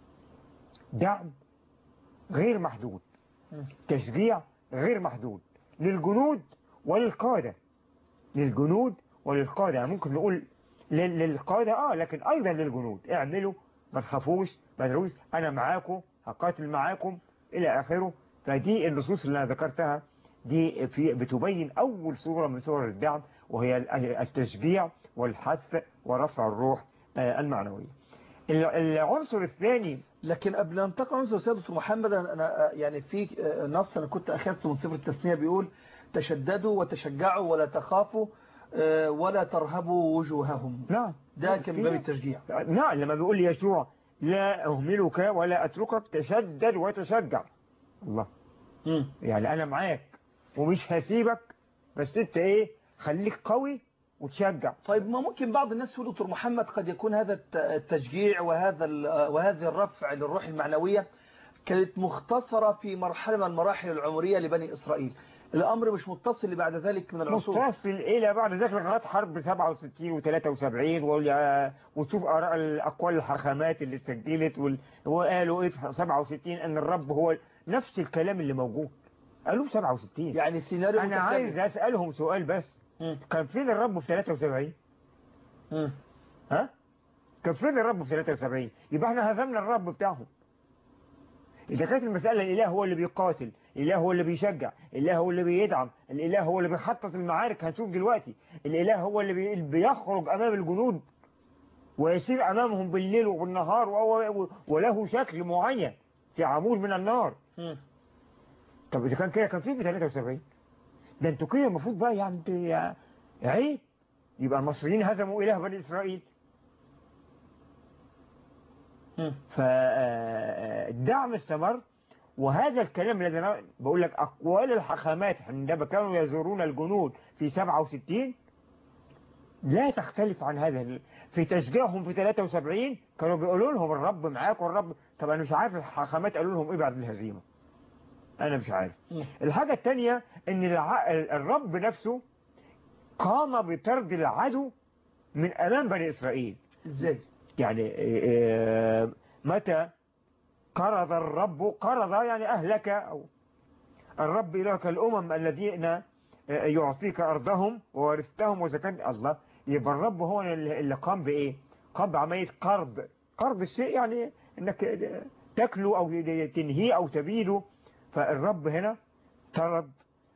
دعم غير محدود مم. تشجيع غير محدود للجنود وللقادة للجنود وللقادة يعني ممكن نقول لل- للقادة اه لكن ايضا للجنود اعملوا ما تخافوش ما تدعوش انا معاكم هقاتل معاكم الى اخره فدي النصوص اللي انا ذكرتها دي في بتبين اول صورة من صور الدعم وهي ال- التشجيع والحث ورفع الروح آه، المعنوية ال- العنصر الثاني لكن قبل ان ننتقل عنصر سيد دكتور محمد انا أنا، يعني في آه، نص انا كنت اخذته من سفر التثنيه بيقول تشددوا وتشجعوا ولا تخافوا آه، ولا ترهبوا وجوههم نعم ده كان من باب التشجيع نعم لما بيقول لي يشوع لا أهملك ولا أتركك تشدد وتشجع الله مم. يعني أنا معاك ومش هسيبك بس أنت إيه خليك قوي وتشجع طيب ما ممكن بعض الناس يقول دكتور محمد قد يكون هذا الت- التشجيع وهذا ال- وهذه الرفع للروح المعنوية كانت مختصرة في مرحلة من المراحل العمرية لبني إسرائيل الأمر مش متصل بعد ذلك من العصور متصل إلى بعد ذلك لغاية حرب 67 و73 وتشوف آراء الأقوال الحاخامات اللي سجلت وال- وقالوا إيه في 67 أن الرب هو نفس الكلام اللي موجود قالوا في 67 يعني سيناريو أنا متكامل. عايز أسألهم سؤال بس مم. كان فين الرب في 73 مم. ها كان فين الرب في 73 يبقى احنا هزمنا الرب بتاعهم إذا كانت المسألة الإله هو اللي بيقاتل الإله هو اللي بيشجع الإله هو اللي بيدعم الإله هو اللي بيخطط المعارك هنشوف دلوقتي الإله هو اللي بي- بيخرج أمام الجنود ويسير أمامهم بالليل وبالنهار وهو- وله شكل معين في عمود من النار مم. طب إذا كان كده كان فين في 73 ده انتوا كده المفروض بقى يعني انت- يا- عيب يبقى المصريين هزموا إله بني إسرائيل مم. فالدعم استمر وهذا الكلام الذي أنا بقول لك أقوال الحكامات عندما كانوا يزورون الجنود في 67 لا تختلف عن هذا ال- في تشجيعهم في 73 كانوا بيقولوا لهم الرب معاك والرب طب أنا مش عارف الحكامات قالوا لهم إيه بعد الهزيمة أنا مش عارف مم. الحاجة الثانية إن الع... الرب نفسه قام بطرد العدو من أمام بني إسرائيل ازاي يعني آه، متى قرض الرب قرض يعني أهلك أو الرب إلهك الأمم الذين آه، يعطيك أرضهم وورثتهم وسكنت الله يبقى الرب هو اللي اللي قام بإيه قام بعملية قرض قرض الشيء يعني إنك تاكله أو تنهيه أو تبيده فالرب هنا طرد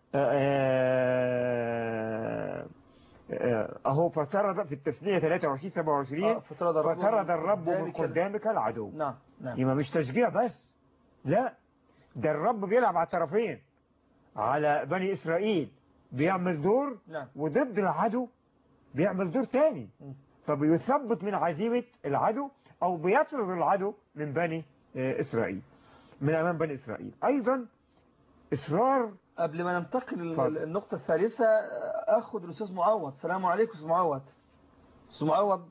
آه، آه، أهو فطرد في التثنية 23 27 آه، فطرد الرب فطرد الرب من قدامك- قدامك العدو نعم نعم يبقى مش تشجيع بس لا ده الرب بيلعب على الطرفين على بني إسرائيل بيعمل دور نعم وضد العدو بيعمل دور تاني م. فبيثبت من عزيمة العدو أو بيطرد العدو من بني آه، إسرائيل من أمام بني إسرائيل أيضا إصرار قبل ما ننتقل لل- اتفضل. النقطة الثالثة أخذ الأستاذ معوض السلام عليكم أستاذ معوض أستاذ معوض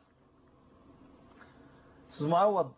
أستاذ معوض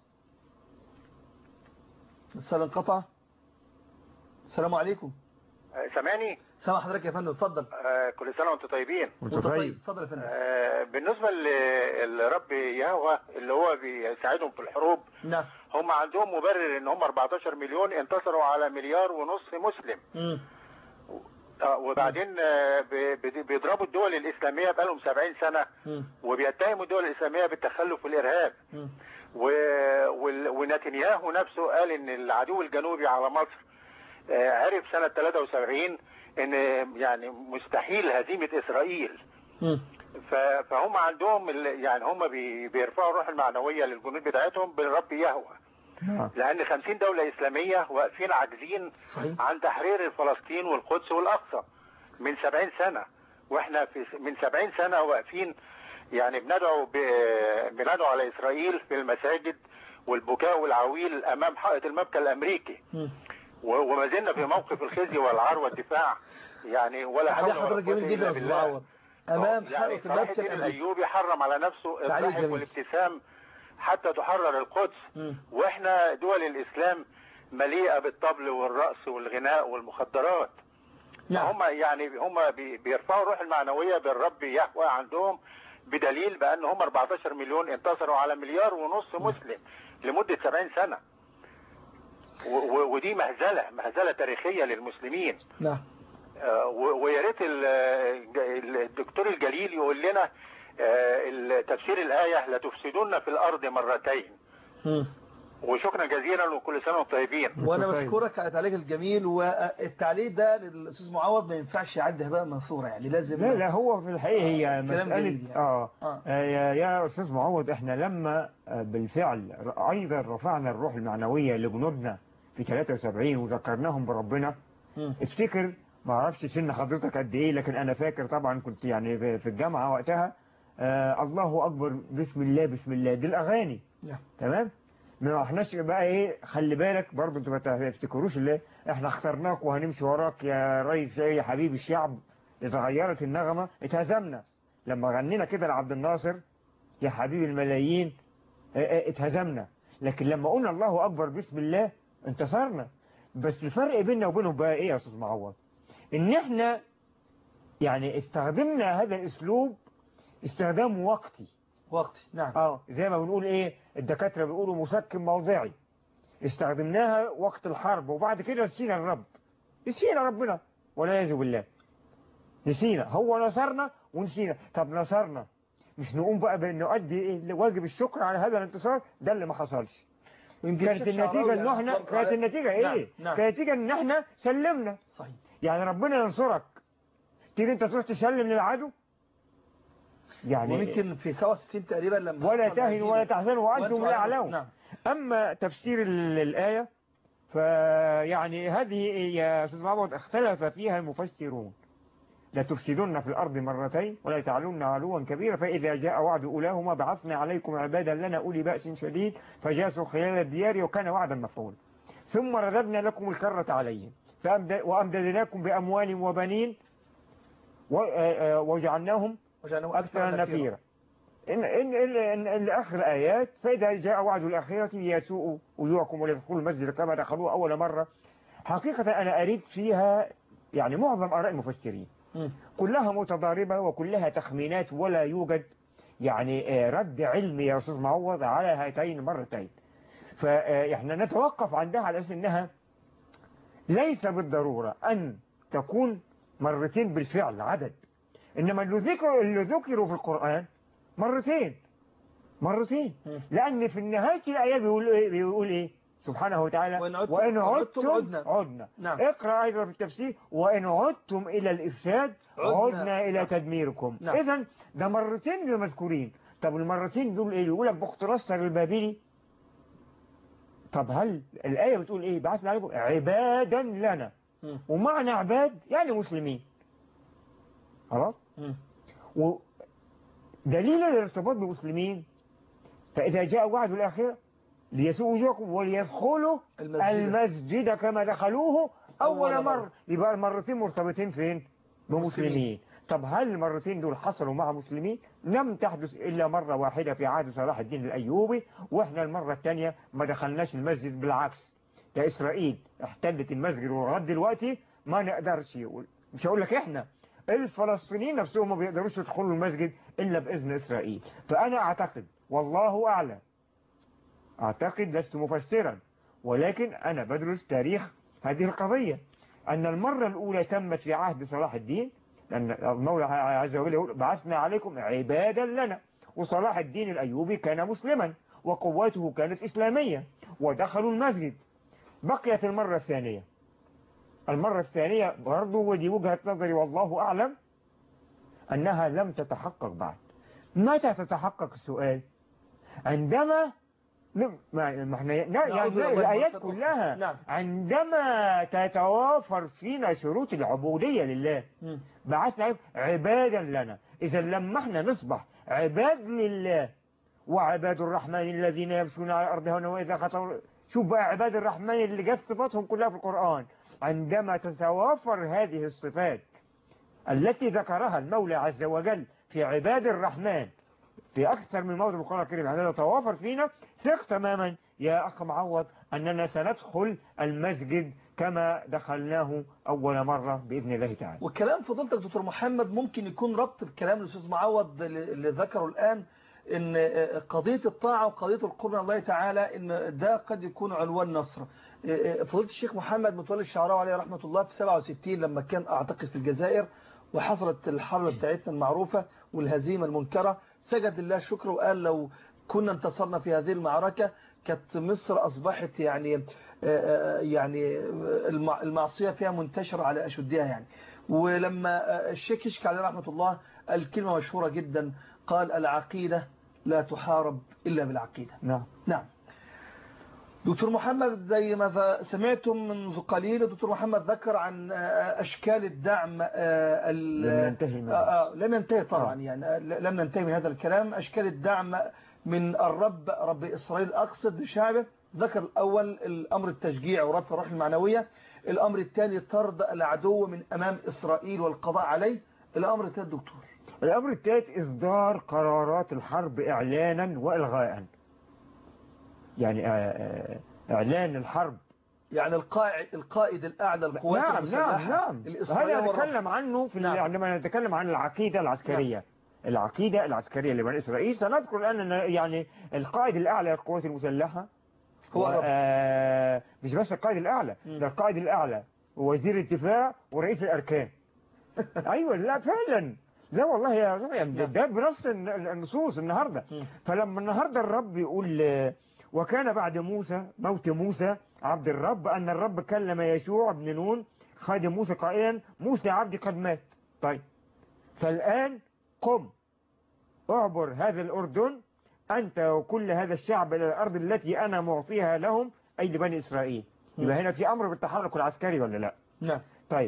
الاتصال انقطع السلام عليكم سامعني سامع حضرتك يا فندم اتفضل آه كل سنه وانتم طيبين وانت وانت طيب طيب اتفضل يا فندم آه بالنسبه للرب يهوه اللي هو بيساعدهم في الحروب نعم هم عندهم مبرر ان هم 14 مليون انتصروا على مليار ونصف مسلم مم. آه وبعدين آه بي- بي- بيضربوا الدول الاسلاميه بقالهم 70 سنه مم. وبيتهموا الدول الاسلاميه بالتخلف والارهاب مم. و... وال- ونتنياهو نفسه قال ان العدو الجنوبي على مصر آه، عرف سنة 73 ان يعني مستحيل هزيمة اسرائيل مم. ف- فهم عندهم ال- يعني هم بي- بيرفعوا الروح المعنوية للجنود بتاعتهم بالرب يهوه نعم. لان 50 دولة اسلامية واقفين عاجزين صحيح عن تحرير فلسطين والقدس والاقصى من 70 سنة واحنا في من 70 سنة واقفين يعني بندعو ب- بندعو على إسرائيل في المساجد والبكاء والعويل أمام حائط المبكى الأمريكي مم. و- وما زلنا في موقف الخزي والعار والدفاع يعني ولا حول تعليق ولا حضرتك قوة جميل جدا إلا يا استاذ بالله. معوض امام يعني حائط صلاح المبكى الدين الامريكي الايوبي حرم على نفسه تعليق الضحك جميل. والابتسام حتى تحرر القدس مم. واحنا دول الاسلام مليئه بالطبل والرقص والغناء والمخدرات نعم هم يعني هم بي- بيرفعوا الروح المعنويه بالرب يهوى عندهم بدليل بان هم 14 مليون انتصروا على مليار ونص مسلم لمده 70 سنه و- و- ودي مهزله مهزله تاريخيه للمسلمين نعم آه، و- ويا ريت ال- ال- الدكتور الجليل يقول لنا آه، تفسير الآية لتفسدن في الأرض مرتين مم. وشكرا جزيلا وكل سنة وانتم طيبين وانا طيب. بشكرك على تعليق الجميل والتعليق ده للاستاذ معوض ما ينفعش يعدي هباء منثورا يعني لازم لا لا هو في الحقيقة هي كلام مسألة جميل يعني. آه آه. آه، يا يا أستاذ معوض إحنا لما آه، بالفعل ر- أيضا رفعنا الروح المعنوية لجنودنا في 73 وذكرناهم بربنا مم. افتكر ما اعرفش سن حضرتك قد ايه لكن انا فاكر طبعا كنت يعني في في الجامعة وقتها آه الله اكبر بسم الله بسم الله دي الاغاني نعم. تمام ما احناش بقى ايه خلي بالك برضه انتوا ما تفتكروش اللي احنا اخترناك وهنمشي وراك يا ريس يا حبيب الشعب اتغيرت النغمة اتهزمنا لما غنينا كده لعبد الناصر يا حبيب الملايين اه، اه، اتهزمنا لكن لما قلنا الله اكبر بسم الله انتصرنا بس الفرق بيننا وبينهم بقى ايه يا استاذ معوض ان احنا يعني استخدمنا هذا الاسلوب استخدام وقتي وقتي نعم اه زي ما بنقول ايه الدكاترة بيقولوا مسكن موضعي استخدمناها وقت الحرب وبعد كده نسينا الرب نسينا ربنا والعياذ بالله نسينا هو نصرنا ونسينا طب نصرنا مش نقوم بقى بان نؤدي إيه واجب الشكر على هذا الانتصار ده اللي ما حصلش ويمكن كانت الشيخ النتيجة شعراوي ان يعني احنا أطلق كانت على- النتيجة ايه نعم نعم كانت النتيجة ان احنا سلمنا صحيح يعني ربنا ينصرك تيجي انت تروح تسلم للعدو يعني ويمكن في 67 تقريبا لما ولا حصل تهنوا ولا هزيمة- تحزنوا وانتم وأنتم الاعلون نعم أما تفسير ال- الآية فيعني هذه يا أستاذ محمد اختلف فيها المفسرون لا تفسدن في الأرض مرتين ولا تعلون علوا كبيرا فإذا جاء وعد أولاهما بعثنا عليكم عبادا لنا أولي بأس شديد فجاسوا خلال الديار وكان وعدا مفعولا ثم رددنا لكم الكرة عليهم فأمد- وأمددناكم بأموال وبنين و- آه، آه، وجعلناهم وجعلناه أكثر نفيرا إن إن إن إن إن آخر الآيات فإذا جاء وعد الآخرة يسوء وجوهكم وليدخلوا المسجد كما دخلوه أول مرة حقيقة أنا أريد فيها يعني معظم آراء المفسرين مم. كلها متضاربة وكلها تخمينات ولا يوجد يعني آه، رد علمي يا أستاذ معوض على هاتين المرتين فإحنا نتوقف عندها على أساس إنها ليس بالضرورة أن تكون مرتين بالفعل عدد إنما اللي ذكروا اللي ذكروا في القرآن مرتين مرتين مم. لأن في نهاية الآية بيقول إيه, بيقول إيه سبحانه وتعالى وإن عدتم- وإن عدتم عدتم عدنا. عدنا نعم. اقرأ أيضا في التفسير وإن عدتم إلى الإفساد عدنا. عدنا إلى نعم. تدميركم نعم. إذا ده مرتين مذكورين طب المرتين دول إيه يقول لك بخت نصر البابلي طب هل الآية بتقول إيه بعثنا عليكم عبادا لنا مم. ومعنى عباد يعني مسلمين خلاص مم. ودليل الارتباط بمسلمين فإذا جاء وعد الآخرة ليسوء وجوهكم وليدخلوا المسجد. المسجد كما دخلوه أول أول مرة. مرة يبقى المرتين مرتبطين فين بمسلمين طب هل المرتين دول حصلوا مع مسلمين لم تحدث إلا مرة واحدة في عهد صلاح الدين الأيوبي وإحنا المرة الثانية ما دخلناش المسجد بالعكس ده إسرائيل احتلت المسجد ولغايه دلوقتي ما نقدرش يقول مش هقول لك إحنا الفلسطينيين نفسهم ما بيقدروش يدخلوا المسجد إلا بإذن إسرائيل فأنا أعتقد والله أعلم أعتقد لست مفسرا ولكن أنا بدرس تاريخ هذه القضية أن المرة الأولى تمت في عهد صلاح الدين لأن المولى عز وجل يقول بعثنا عليكم عبادا لنا وصلاح الدين الأيوبي كان مسلما وقواته كانت إسلامية ودخلوا المسجد بقيت المرة الثانية المرة الثانية برضو ودي وجهة نظري والله أعلم أنها لم تتحقق بعد متى تتحقق السؤال عندما نعم، ما ما احنا لا نعود يعني إلى الله الآيات مرة أخرى. كلها نعم. عندما تتوافر فينا شروط العبودية لله مم. بعثنا عبادا لنا إذا لما احنا نصبح عباد لله وعباد الرحمن الذين يمشون على الأرض هنا وإذا خطروا شوف بقى عباد الرحمن اللي جت صفاتهم كلها في القرآن عندما تتوافر هذه الصفات التي ذكرها المولى عز وجل في عباد الرحمن في أكثر من موضع القرآن الكريم عندما تتوافر فينا ثق تماما يا أخ معوض أننا سندخل المسجد كما دخلناه أول مرة بإذن الله تعالى وكلام فضيلتك دكتور محمد ممكن يكون ربط بكلام الاستاذ معوض اللي ذكره الان ان قضيه الطاعه وقضيه القرب من الله تعالى ان ده قد يكون عنوان نصر فضيله الشيخ محمد متولي الشعراوي عليه رحمه الله في 67 لما كان اعتقد في الجزائر وحصلت الحرب بتاعتنا المعروفه والهزيمه المنكره سجد لله الشكر وقال لو كنا انتصرنا في هذه المعركه كانت مصر اصبحت يعني يعني المع- المعصيه فيها منتشره على اشدها يعني ولما الشيخ يشكي عليه رحمه الله الكلمه مشهوره جدا قال العقيده لا تحارب الا بالعقيده نعم نعم دكتور محمد زي ما ف- سمعتم منذ قليل دكتور محمد ذكر عن آه، أشكال الدعم آه، ال- لم ينتهي منه. آه، آه، لم ينتهي طبعا آه. يعني آه، لم ننتهي من هذا الكلام أشكال الدعم من الرب رب إسرائيل أقصد لشعبه ذكر الأول الأمر التشجيع ورفع الروح المعنوية الأمر الثاني طرد العدو من أمام إسرائيل والقضاء عليه الأمر الثالث دكتور الأمر الثالث إصدار قرارات الحرب إعلانا وإلغاء يعني آه، آه، إعلان الحرب يعني القائد القائد الأعلى للقوات نعم المسلحة نعم نعم الإسرائيلية هذا والرب. نتكلم عنه في نعم. نعم. عندما نتكلم عن العقيدة العسكرية العقيدة العسكرية لبني إسرائيل سنذكر الآن أن يعني القائد الأعلى للقوات المسلحة هو الرب. آه مش بس القائد الأعلى مم. ده القائد الأعلى ووزير الدفاع ورئيس الأركان أيوة لا فعلا لا والله يا رؤيا ده ده بنص الن- النصوص النهاردة مم. فلما النهاردة الرب يقول آه، وكان بعد موسى موت موسى عبد الرب أن الرب كلم يشوع بن نون خادم موسى قائلا موسى عبدي قد مات طيب فالآن قم اعبر هذا الأردن أنت وكل هذا الشعب إلى الأرض التي أنا معطيها لهم أي لبني إسرائيل يبقى هنا في أمر بالتحرك العسكري ولا لا نعم طيب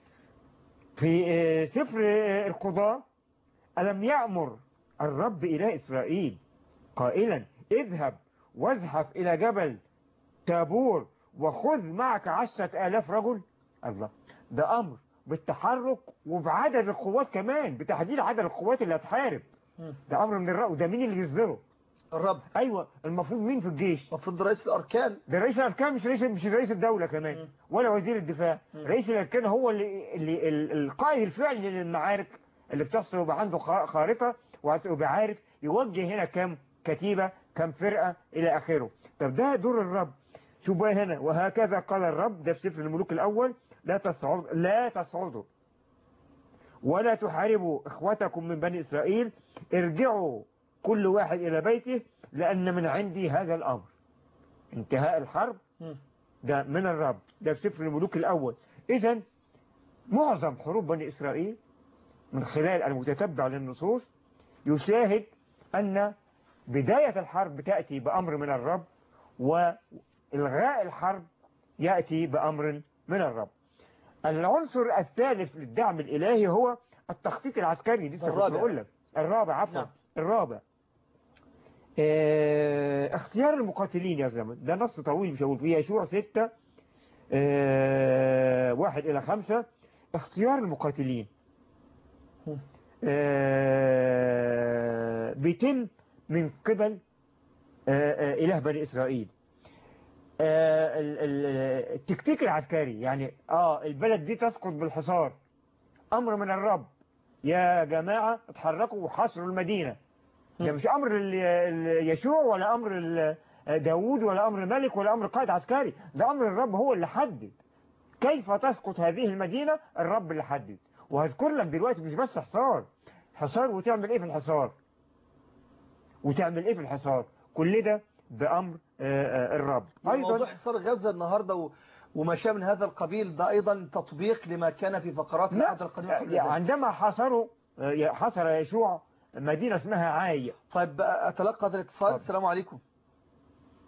في آه، سفر آه، القضاء ألم يأمر الرب إلى إسرائيل قائلا اذهب وازحف إلى جبل تابور وخذ معك عشرة آلاف رجل الله ده أمر بالتحرك وبعدد القوات كمان بتحديد عدد القوات اللي هتحارب مم. ده أمر من الرأي وده مين اللي يصدره الرب أيوة المفروض مين في الجيش المفروض رئيس الأركان ده رئيس الأركان مش رئيس مش رئيس الدولة كمان مم. ولا وزير الدفاع مم. رئيس الأركان هو اللي, اللي ال- القائد الفعلي للمعارك اللي بتحصل ويبقى عنده خا- خارطة ويبقى عارف يوجه هنا كام كتيبة كام فرقة إلى آخره طب ده دور الرب شوف بقى هنا وهكذا قال الرب ده في سفر الملوك الأول لا تصعد لا تصعدوا ولا تحاربوا إخوتكم من بني إسرائيل ارجعوا كل واحد إلى بيته لأن من عندي هذا الأمر انتهاء الحرب مم. ده من الرب ده في سفر الملوك الأول إذا معظم حروب بني إسرائيل من خلال المتتبع للنصوص يشاهد أن بداية الحرب تأتي بأمر من الرب وإلغاء الحرب يأتي بأمر من الرب العنصر الثالث للدعم الإلهي هو التخطيط العسكري لسه كنت الرابع. بقول لك الرابع عفوا نعم. الرابع اه اختيار المقاتلين يا زلمه ده نص طويل مش هقول فيه يشوع ستة اه واحد إلى خمسة اختيار المقاتلين مم. اه بيتم من قبل اه اه إله بني إسرائيل آه، ال- ال- التكتيك العسكري يعني اه البلد دي تسقط بالحصار امر من الرب يا جماعة اتحركوا وحصروا المدينة ده مش امر ال- ال- يشوع ولا امر ال- داوود ولا امر ملك ولا امر قائد عسكري ده امر الرب هو اللي حدد كيف تسقط هذه المدينة الرب اللي حدد وهذكر لك دلوقتي مش بس حصار حصار وتعمل ايه في الحصار وتعمل ايه في الحصار كل ده بامر آه، آه، الرب موضوع حصار غزة النهاردة و... وما شابه من هذا القبيل ده أيضا تطبيق لما كان في فقرات لا العهد القديم قبل ذلك. عندما حصروا آه، حصر يشوع مدينة اسمها عاي طيب أتلقى هذا الاتصال اتفضل. السلام عليكم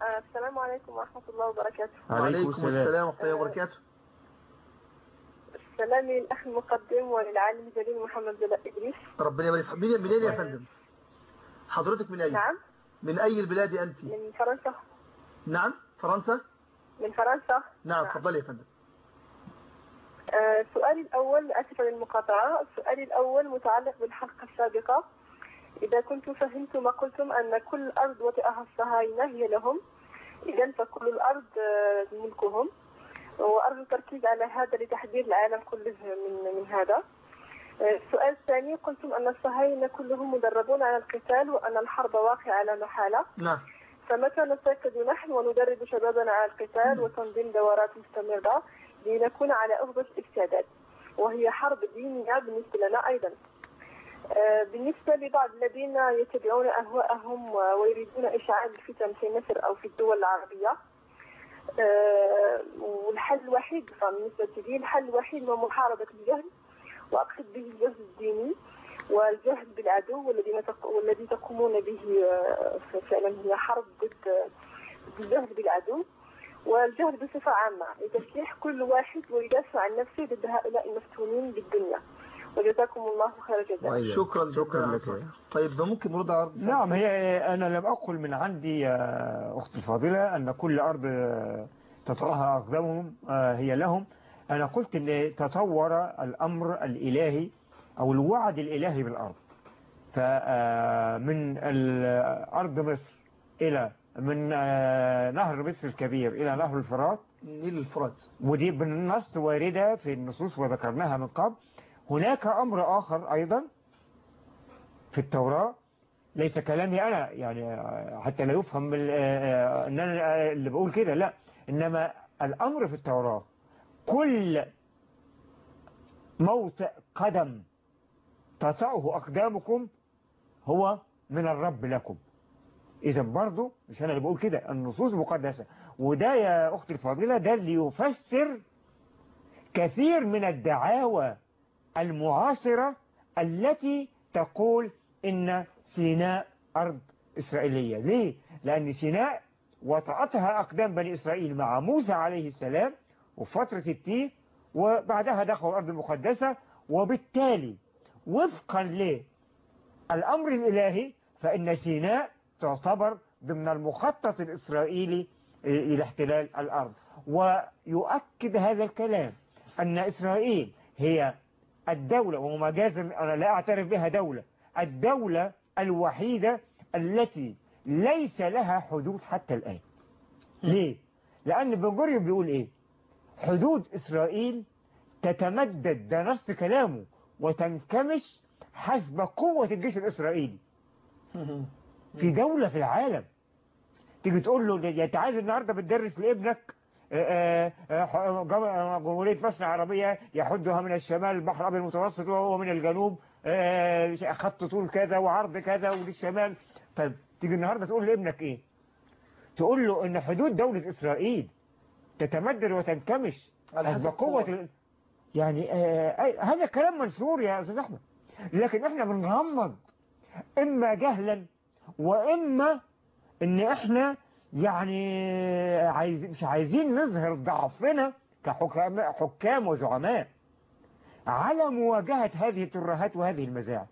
آه، السلام عليكم ورحمة الله وبركاته وعليكم السلام ورحمة الله وبركاته السلام للأخ المقدم وللعالم الجليل محمد جلال إدريس ربنا يبارك فيك منين منين يا فندم حضرتك من أي نعم من أي البلاد أنت من فرنسا نعم فرنسا من فرنسا نعم تفضلي يا فندم آه، سؤالي الأول آسفة للمقاطعة سؤالي الأول متعلق بالحلقة السابقة إذا كنت فهمت ما قلتم أن كل أرض وطئها الصهاينة هي لهم إذا فكل الأرض آه، ملكهم وأرجو التركيز على هذا لتحذير العالم كله من من هذا آه، السؤال الثاني قلتم أن الصهاينة كلهم مدربون على القتال وأن الحرب واقعة لا محالة نعم فمتى نستيقظ نحن وندرب شبابنا على القتال وتنظيم دورات مستمرة لنكون على أفضل الاستعداد وهي حرب دينية بالنسبة لنا أيضا آه، بالنسبة لبعض الذين يتبعون أهواءهم ويريدون إشعال الفتن في مصر أو في الدول العربية آه، والحل الوحيد بالنسبة لي الحل الوحيد هو محاربة الجهل وأقصد به الجهل الديني والجهل بالعدو والذي تق- والذي تقومون به آه، فعلا هي حرب ضد ضد الجهل بالعدو والجهل بصفة عامة لتسليح كل واحد ويدافع عن نفسه ضد هؤلاء المفتونين بالدنيا وجزاكم الله خير الجزاء شكرا شكرا جدا. لك طيب ممكن نرد على الرد نعم هي أنا لم أقل من عندي يا أختي الفاضلة أن كل أرض آه، تطرحها أقدامهم آه، هي لهم أنا قلت أن تطور الأمر الإلهي أو الوعد الإلهي بالأرض فمن أرض مصر إلى من آه، نهر مصر الكبير إلى نهر الفرات نيل الفرات ودي بالنص واردة في النصوص وذكرناها من قبل هناك أمر آخر أيضا في التوراة ليس كلامي أنا يعني حتى لا يفهم من- آه، أن أنا اللي بقول كده لا إنما الأمر في التوراة كل موطئ قدم تطأه أقدامكم هو من الرب لكم إذا برضو مش أنا اللي بقول كده النصوص مقدسة وده يا أختي الفاضلة ده اللي يفسر كثير من الدعاوى المعاصرة التي تقول إن سيناء أرض إسرائيلية ليه؟ لأن سيناء وطأتها أقدام بني إسرائيل مع موسى عليه السلام وفترة التيه وبعدها دخلوا الأرض المقدسة وبالتالي وفقا للأمر الإلهي فإن سيناء تعتبر ضمن المخطط الإسرائيلي إلى احتلال الأرض ويؤكد هذا الكلام أن إسرائيل هي الدولة ومجازا أنا لا أعترف بها دولة الدولة الوحيدة التي ليس لها حدود حتى الآن ليه؟ لأن بن جوريون بيقول إيه حدود إسرائيل تتمدد ده نص كلامه وتنكمش حسب قوة الجيش الإسرائيلي في دولة في العالم تيجي تقول له ده انت عايز النهارده بتدرس لابنك آه، آه، جم- جمهورية مصر العربية يحدها من الشمال البحر الأبيض المتوسط وهو من الجنوب آه، خط طول كذا وعرض كذا وللشمال طيب تيجي النهارده تقول لابنك ايه؟ تقول له ان حدود دولة إسرائيل تتمدد وتنكمش على حسب حسب قوة قوة. ال- يعني آه، أي- هذا كلام منشور يا أستاذ أحمد لكن احنا بنغمض إما جهلا وإما إن احنا يعني عايز مش عايزين نظهر ضعفنا كحكام حكام وزعماء على مواجهة هذه الترهات وهذه المزاعم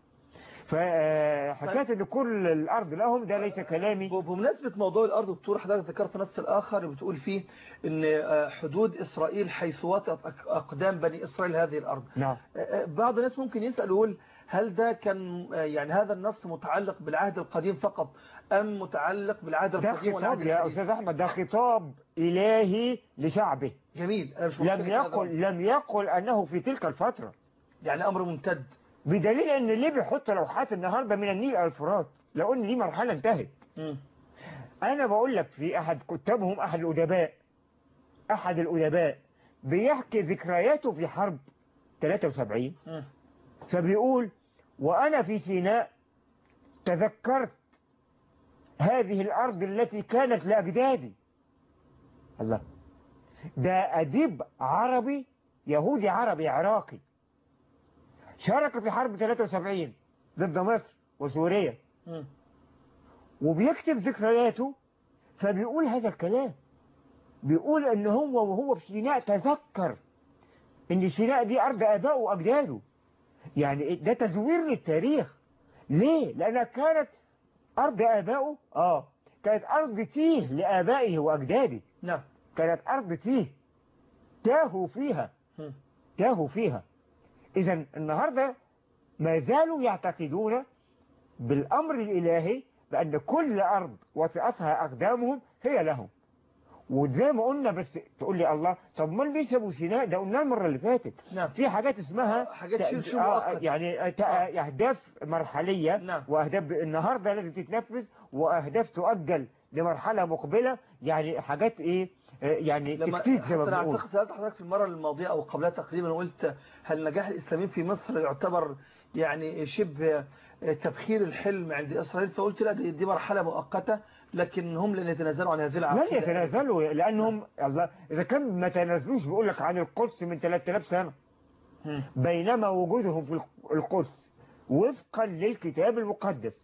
فحكاية ان كل الارض لهم ده ليس كلامي بمناسبة موضوع الأرض دكتور حضرتك ذكرت نص الآخر بتقول فيه أن آه، حدود إسرائيل حيث وطئت أق- أقدام بني إسرائيل هذه الأرض نعم آه، آه، بعض الناس ممكن يسأل يقول هل ده كان آه، يعني هذا النص متعلق بالعهد القديم فقط أم متعلق بالعهد ده القديم والعهد خطاب يا الحديث استاذ احمد ده خطاب الهي لشعبه جميل أنا مش لم مختلف هذا الأمر. يقل لم يقل انه في تلك الفترة يعني أمر ممتد بدليل ان ليه بيحط لوحات النهارده من النيل الى الفرات لو ان دي مرحلة انتهت مم. أنا بقول لك في أحد كتابهم أحد الأدباء أحد الأدباء بيحكي ذكرياته في حرب 73 مم. فبيقول وأنا في سيناء تذكرت هذه الأرض التي كانت لأجدادي الله ده أديب عربي يهودي عربي عراقي شارك في حرب 73 ضد مصر وسوريا مم. وبيكتب ذكرياته فبيقول هذا الكلام بيقول ان هو وهو في سيناء تذكر ان سيناء دي ارض ابائه واجداده يعني ده تزوير للتاريخ ليه لانها كانت ارض ابائه اه كانت ارض تيه لابائه واجداده نعم كانت ارض تيه تاهوا فيها مم. تاهوا فيها اذا النهارده ما زالوا يعتقدون بالامر الالهي بان كل ارض وطئتها اقدامهم هي لهم وزي ما قلنا بس تقول لي الله طب ما ليه سابوا سيناء ده قلنا المره اللي فاتت نعم في حاجات اسمها حاجات تأ- شيل شو آه، مؤقت. يعني تأ- اهداف مرحليه نعم. واهداف ب- النهارده لازم تتنفذ واهداف تؤجل لمرحله مقبله يعني حاجات ايه آه، يعني لما تكتيك زي ما حتى انا بنقول اعتقد سالت حضرتك في المره الماضيه او قبلها تقريبا قلت هل نجاح الاسلاميين في مصر يعتبر يعني شبه تبخير الحلم عند اسرائيل فقلت لا دي, دي مرحله مؤقته لكن هم لن يتنازلوا عن هذه لن العقيده يتنازلوا لانهم الله اذا كان ما تنازلوش بيقول لك عن القدس من 3000 سنه مم. بينما وجودهم في القدس وفقا للكتاب المقدس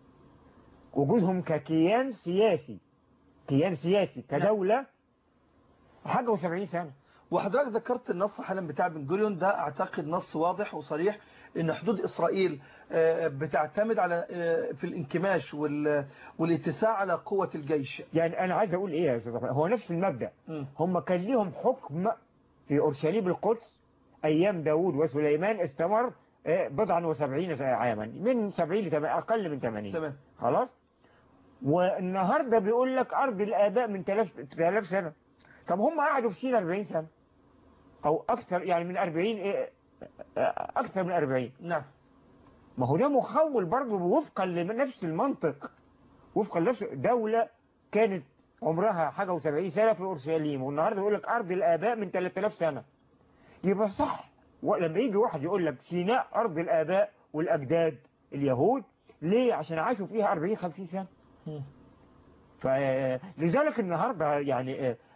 وجودهم ككيان سياسي كيان سياسي كدولة حاجة وسبعين سنة وحضرتك ذكرت النص حالا بتاع بن جوريون ده اعتقد نص واضح وصريح ان حدود اسرائيل آه، بتعتمد على آه، في الانكماش وال- والاتساع على قوه الجيش يعني أنا عايز أقول إيه يا أستاذ أحمد؟ هو نفس المبدأ مم. هم كان ليهم حكم في أورشليم القدس أيام داوود وسليمان استمر آه، بضعا وسبعين عاما من سبعين لتم- أقل من ثمانين تمام خلاص والنهاردة بيقول لك أرض الآباء من 3000 سنة طب هم قعدوا في سينا 40 سنة أو أكثر يعني من 40 إيه، آه، أكثر من 40 نعم ما هو ده مخول برضه وفقا لنفس المنطق وفقا لنفس دولة كانت عمرها حاجة و70 سنة في أورشليم والنهاردة يقول لك أرض الآباء من 3000 سنة يبقى صح ولما يجي واحد يقول لك سيناء أرض الآباء والأجداد اليهود ليه عشان عاشوا فيها 40 50 سنة مم. فلذلك النهاردة يعني آه،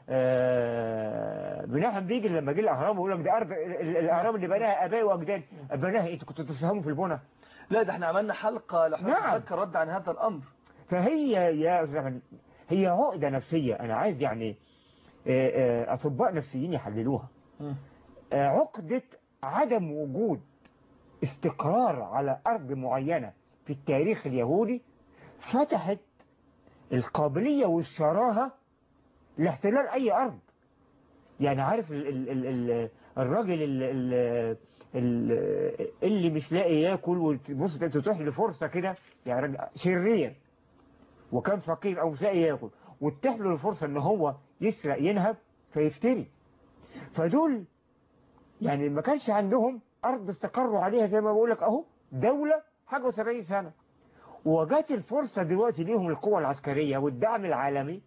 آه، بناهم بيجي لما جه الأهرام يقول لك ده أرض ال- ال- الأهرام اللي بناها آبائي وأجدادي بناها إيه؟ أنتوا كنتوا تفهموا في البنى لا ده احنا عملنا حلقه لحضرتك نعم. تذكر رد عن هذا الامر فهي يا أستاذ أحمد، هي عقدة نفسية أنا عايز يعني آه، آه، أطباء نفسيين يحللوها مم. آه، عقدة عدم وجود استقرار على أرض معينة في التاريخ اليهودي فتحت القابلية والشراهة لاحتلال أي أرض يعني عارف ال ال ال ال الراجل ال ال ال اللي مش لاقي ياكل وتبص تتوح له فرصة كده يعني راجل شرير وكان فقير أو مش لاقي ياكل وتتيح له الفرصة إن هو يسرق ينهب فيفتري فدول يعني ما كانش عندهم أرض استقروا عليها زي ما بقول لك أهو دولة حاجة وسبعين سنة وجات الفرصة دلوقتي ليهم القوة العسكرية والدعم العالمي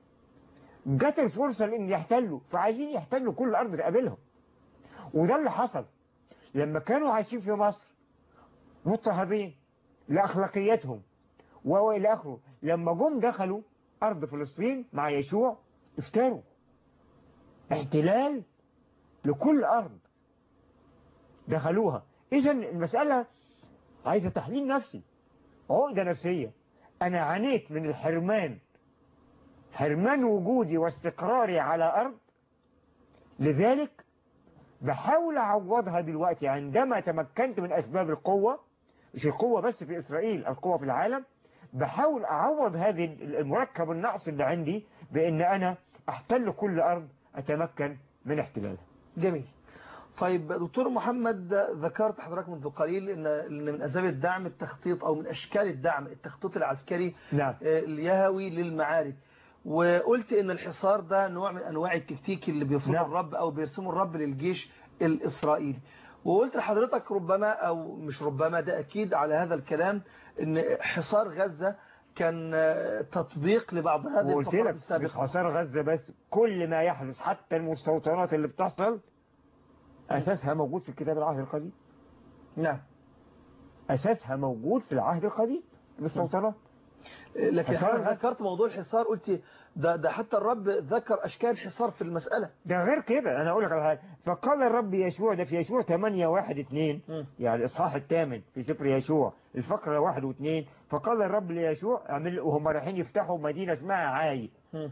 جات الفرصة لأن يحتلوا فعايزين يحتلوا كل أرض تقابلهم وده اللي حصل لما كانوا عايشين في مصر مضطهدين لأخلاقياتهم وإلى آخره لما جم دخلوا أرض فلسطين مع يشوع افتروا احتلال لكل أرض دخلوها إذا المسألة عايزة تحليل نفسي عقدة نفسية أنا عانيت من الحرمان حرمان وجودي واستقراري على أرض لذلك بحاول أعوضها دلوقتي عندما تمكنت من أسباب القوة مش القوة بس في إسرائيل القوة في العالم بحاول أعوض هذه المركب النقص اللي عندي بأن أنا أحتل كل أرض أتمكن من احتلالها جميل طيب دكتور محمد ذكرت حضرتك منذ قليل ان إن من اسباب الدعم التخطيط او من اشكال الدعم التخطيط العسكري نعم آه، اليهوي للمعارك وقلت ان الحصار ده نوع من انواع التكتيك اللي بيفرضه نعم. الرب او بيرسمه الرب للجيش الاسرائيلي وقلت لحضرتك ربما او مش ربما ده اكيد على هذا الكلام ان حصار غزة كان آه، تطبيق لبعض هذه وقلت الفترات لك مش السابقة حصار غزة بس كل ما يحدث حتى المستوطنات اللي بتحصل أساسها موجود في الكتاب العهد القديم نعم أساسها موجود في العهد القديم المستوطنات لكن حصار؟ حضرتك ذكرت موضوع الحصار قلت ده ده حتى الرب ذكر اشكال حصار في المساله ده غير كده انا اقول لك على حاجه فقال الرب يشوع ده في يشوع 8 1 2 مم. يعني الاصحاح الثامن في سفر يشوع الفقره 1 و2 فقال الرب ليشوع اعمل وهم رايحين يفتحوا مدينه اسمها عاي مم.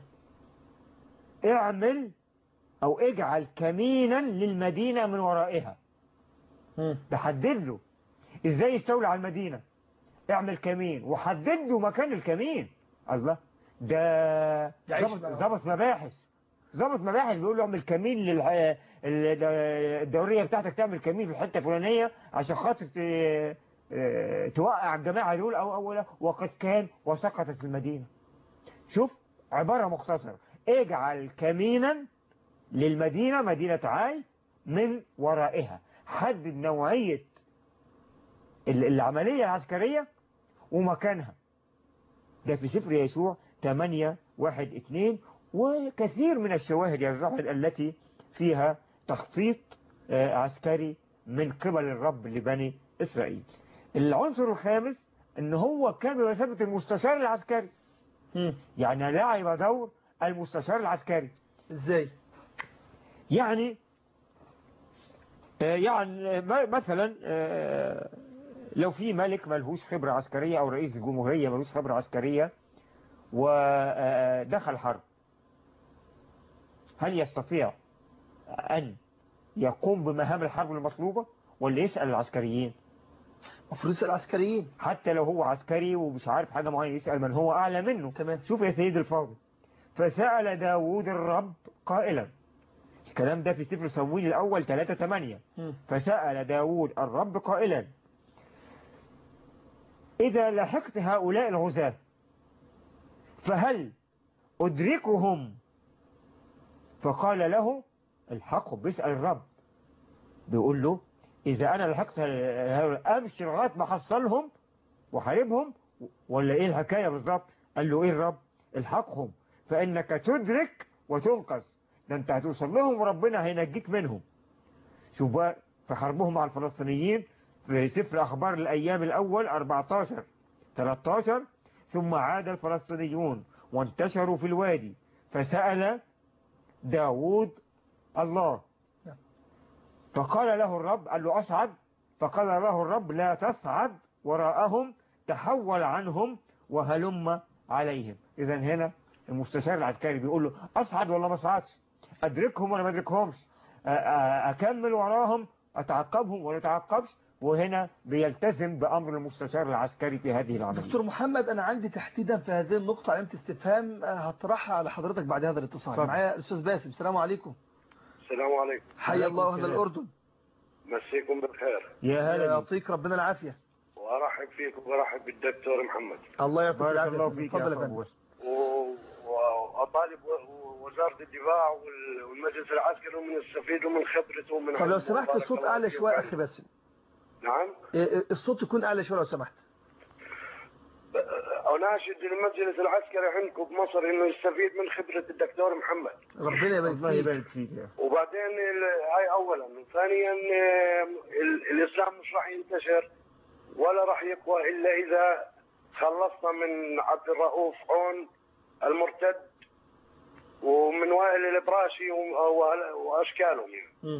اعمل او اجعل كمينا للمدينه من ورائها مم. تحدد له ازاي يستولى على المدينه اعمل كمين وحدد له مكان الكمين الله ده يعيش ظبط بقى. ظبط مباحث ظبط مباحث بيقول له اعمل كمين لل الدوريه بتاعتك تعمل كمين في الحته الفلانيه عشان خاطر ت- آه، توقع الجماعه دول او اولا وقد كان وسقطت المدينه شوف عباره مختصره اجعل كمينا للمدينه مدينه عاي من ورائها حدد نوعيه ال- العمليه العسكريه ومكانها ده في سفر يشوع 8 1 2 وكثير من الشواهد يا زهد التي فيها تخطيط آه، عسكري من قبل الرب لبني إسرائيل العنصر الخامس ان هو كان بمثابة المستشار العسكري مم. يعني لعب دور المستشار العسكري ازاي يعني آه، يعني م- مثلا آه، لو في ملك ملهوش خبرة عسكرية أو رئيس الجمهورية ملهوش خبرة عسكرية ودخل حرب هل يستطيع أن يقوم بمهام الحرب المطلوبة ولا يسأل العسكريين المفروض يسال العسكريين حتى لو هو عسكري ومش عارف حاجة معينة يسأل من هو أعلى منه تمام شوف يا سيد الفاضل فسأل داود الرب قائلا الكلام ده في سفر صمويل الأول 3 8 مم. فسأل داود الرب قائلا إذا لحقت هؤلاء الغزاة فهل أدركهم فقال له الحقهم بيسأل الرب بيقول له إذا أنا لحقت هؤلاء أمشي لغاية ما أحصلهم وحاربهم ولا إيه الحكاية بالظبط قال له إيه الرب الحقهم فإنك تدرك وتنقذ ده أنت هتوصل لهم وربنا هينجيك منهم شوف بقى في حربهم مع الفلسطينيين في سفر أخبار الأيام الأول 14 13 ثم عاد الفلسطينيون وانتشروا في الوادي فسأل داود الله نعم. فقال له الرب قال له أصعد فقال له الرب لا تصعد وراءهم تحول عنهم وهلم عليهم إذا هنا المستشار العسكري بيقول له أصعد ولا ما أصعدش أدركهم ولا ما أدركهمش أ- أ- أكمل وراهم أتعقبهم ولا أتعقبش وهنا بيلتزم بأمر المستشار العسكري في هذه العملية دكتور محمد انا عندي تحديدا في هذه النقطه علامه استفهام آه، هطرحها على حضرتك بعد هذا الاتصال اتفضل. معايا الاستاذ باسم السلام عليكم السلام عليكم حي عليكم الله اهل السلام. الاردن مسيكم بالخير يا هلا بك. يعطيك ربنا العافيه وارحب فيكم وارحب بالدكتور محمد الله يعطيك بارك العافيه الله يا فيك فندم. يا اتفضل يا فندم فوز و- و- واطالب و- وزاره الدفاع وال- والمجلس العسكري ومن يستفيدوا من خبرته ومن طب لو علمه. سمحت بارك الصوت الله اعلى فيك. شويه اخي باسم نعم إيه، إيه، الصوت يكون اعلى شويه لو سمحت اناشد المجلس العسكري عندكم بمصر انه يستفيد من خبره الدكتور محمد ربنا يبارك الله فيك يبارك فيك يا أخي. وبعدين ال- هاي اولا ثانيا آه، ال- الاسلام مش راح ينتشر ولا راح يقوى الا اذا خلصنا من عبد الرؤوف عون المرتد ومن وائل الابراشي و- و- واشكالهم يعني. مم.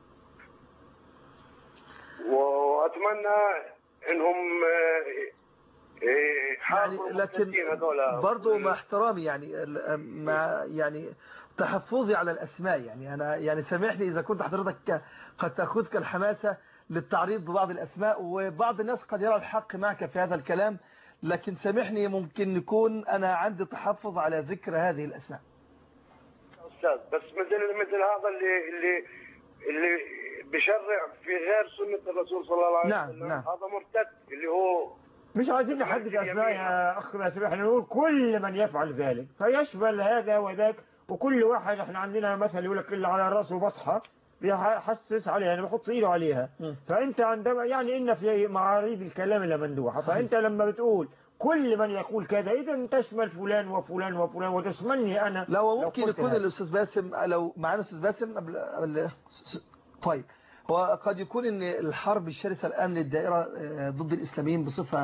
واتمنى انهم آه، آه، يعني يحاربوا لكن المرتدين هذول برضو مع احترامي يعني ال- مع يعني تحفظي على الاسماء يعني انا يعني سامحني اذا كنت حضرتك قد تاخذك الحماسه للتعريض ببعض الاسماء وبعض الناس قد يرى الحق معك في هذا الكلام لكن سامحني ممكن يكون انا عندي تحفظ على ذكر هذه الاسماء استاذ بس مثل مثل هذا اللي اللي اللي بشرع في غير سنه الرسول صلى الله عليه نعم، وسلم نعم. هذا مرتد اللي هو مش عايزين نحدد اسماء يا اخ باسم احنا نقول كل من يفعل ذلك فيشمل هذا وذاك وكل واحد احنا عندنا مثل يقول لك اللي على راسه بطحه بيحسس عليها يعني بيحط ايده عليها مم. فانت عندما يعني ان في معاريض الكلام الممدوحه صحيح. فانت لما بتقول كل من يقول كذا اذا تشمل فلان وفلان وفلان وتشملني انا لو ممكن قلت يكون هذا. الاستاذ باسم لو معانا استاذ باسم قبل قبل طيب هو قد يكون ان الحرب الشرسه الان للدائره آه، ضد الاسلاميين بصفه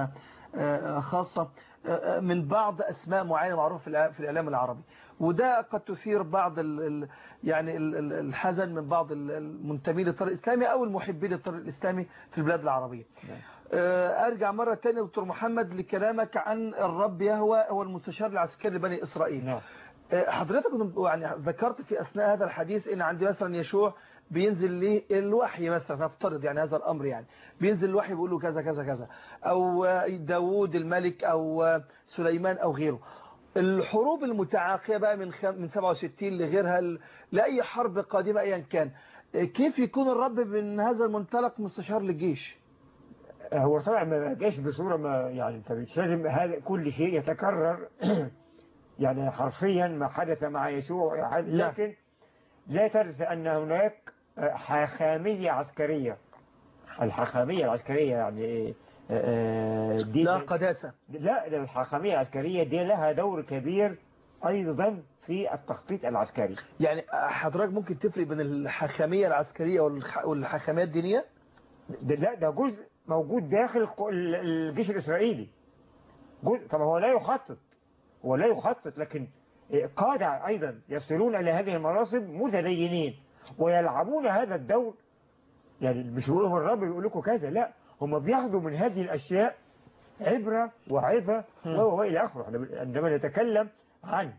آه، خاصة آه، من بعض أسماء معينة معروفة في الإع- في الإعلام العربي وده قد تثير بعض ال ال يعني ال- ال- الحزن من بعض ال- المنتمين للطريق الإسلامي أو المحبين للطريق الإسلامي في البلاد العربية آه، أرجع مرة تانية دكتور محمد لكلامك عن الرب يهوى هو المستشار العسكري لبني إسرائيل نعم آه، حضرتك كنت- يعني ذكرت في أثناء هذا الحديث إن عندي مثلا يشوع بينزل ليه الوحي مثلا نفترض يعني هذا الأمر يعني بينزل الوحي بيقول له كذا كذا كذا أو آه، داوود الملك أو آه، سليمان أو غيره الحروب المتعاقبة بقى من خم... من 67 لغيرها ل... لأي حرب قادمة أيا كان آه، كيف يكون الرب من هذا المنطلق مستشار للجيش هو طبعا ما جاش بصورة ما يعني انت مش لازم هذا كل شيء يتكرر يعني حرفيا ما حدث مع يسوع يحدث لا. لكن لا تنسى أن هناك حاخامية عسكرية الحاخامية العسكرية يعني إيه؟ آه، دي لا قداسة لا ده الحاخامية العسكرية دي لها دور كبير أيضا في التخطيط العسكري يعني حضرتك ممكن تفرق بين الحاخامية العسكرية والح- والحاخامية الدينية ده لا ده جزء موجود داخل الق- ال- الجيش الإسرائيلي جزء طب هو لا يخطط هو لا يخطط لكن قادة أيضا يصلون إلى هذه المناصب متدينين ويلعبون هذا الدور يعني مش يقولوا الرب يقول لكم كذا لا هم بياخدوا من هذه الأشياء عبرة وعظة و- وإلى آخره إحنا عندما نتكلم عن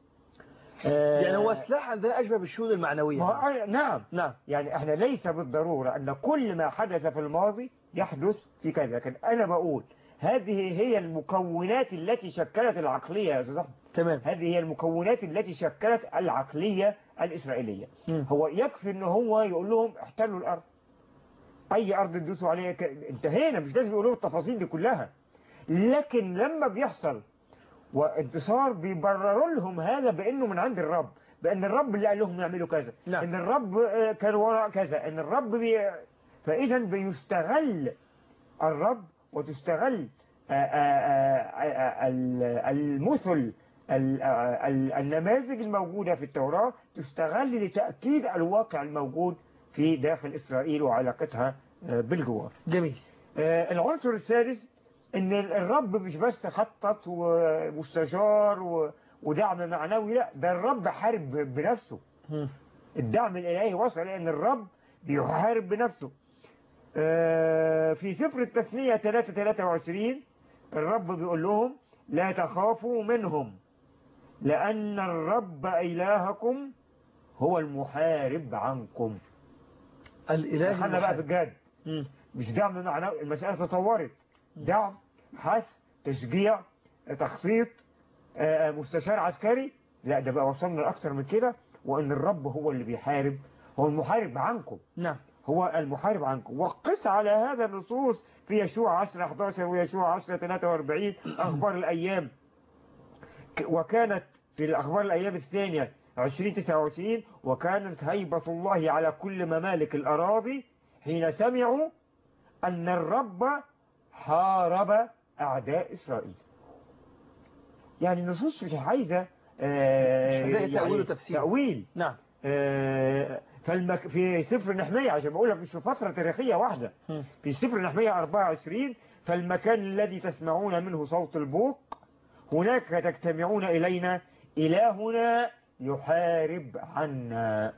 آه، يعني هو سلاح عندنا أشبه بالشؤون المعنوية ما هو- نعم نعم يعني احنا ليس بالضرورة ان كل ما حدث في الماضي يحدث في كذا لكن انا بقول هذه هي المكونات التي شكلت العقلية يا استاذ احمد تمام هذه هي المكونات التي شكلت العقلية الإسرائيلية مم. هو يكفي ان هو يقول لهم احتلوا الأرض أي أرض تدوسوا عليها ك... انتهينا مش لازم يقول لهم التفاصيل دي كلها لكن لما بيحصل وانتصار بيبرروا لهم هذا بأنه من عند الرب بأن الرب اللي قال لهم يعملوا كذا نعم. إن الرب آه، كان وراء كذا إن الرب بي... فإذا بيستغل الرب وتستغل آه، آه، آه، آه، ال- المثل ال- آه، ال- النماذج الموجودة في التوراة تستغل لتأكيد الواقع الموجود في داخل إسرائيل وعلاقتها آه، بالجوار جميل آه، العنصر الثالث ان الرب مش بس خطط ومستشار و- ودعم معنوي لا ده الرب حارب بنفسه مم. الدعم الالهي وصل لان الرب بيحارب بنفسه آه، في سفر التثنية 3 23 الرب بيقول لهم لا تخافوا منهم لأن الرب إلهكم هو المحارب عنكم الإله دخلنا بقى في المحارب. الجد مم. مش دعم معنوي المسألة تطورت دعم حث تشجيع تخطيط آه، مستشار عسكري لا ده بقى وصلنا لأكثر من كده وأن الرب هو اللي بيحارب هو المحارب عنكم نعم هو المحارب عنكم وقس على هذا النصوص في يشوع 10 11 ويشوع 10 43 أخبار الأيام ك- وكانت في الأخبار الأيام الثانية 20 29 وكانت هيبة الله على كل ممالك الأراضي حين سمعوا أن الرب حارب أعداء إسرائيل يعني النصوص مش عايزة آه، مش عايزة تأويل وتفسير. تأويل نعم آه، فالمك في سفر نحمية عشان بقول لك مش في فترة تاريخية واحدة مم. في سفر نحمية 24 فالمكان الذي تسمعون منه صوت البوق هناك تجتمعون إلينا إلهنا يحارب عنا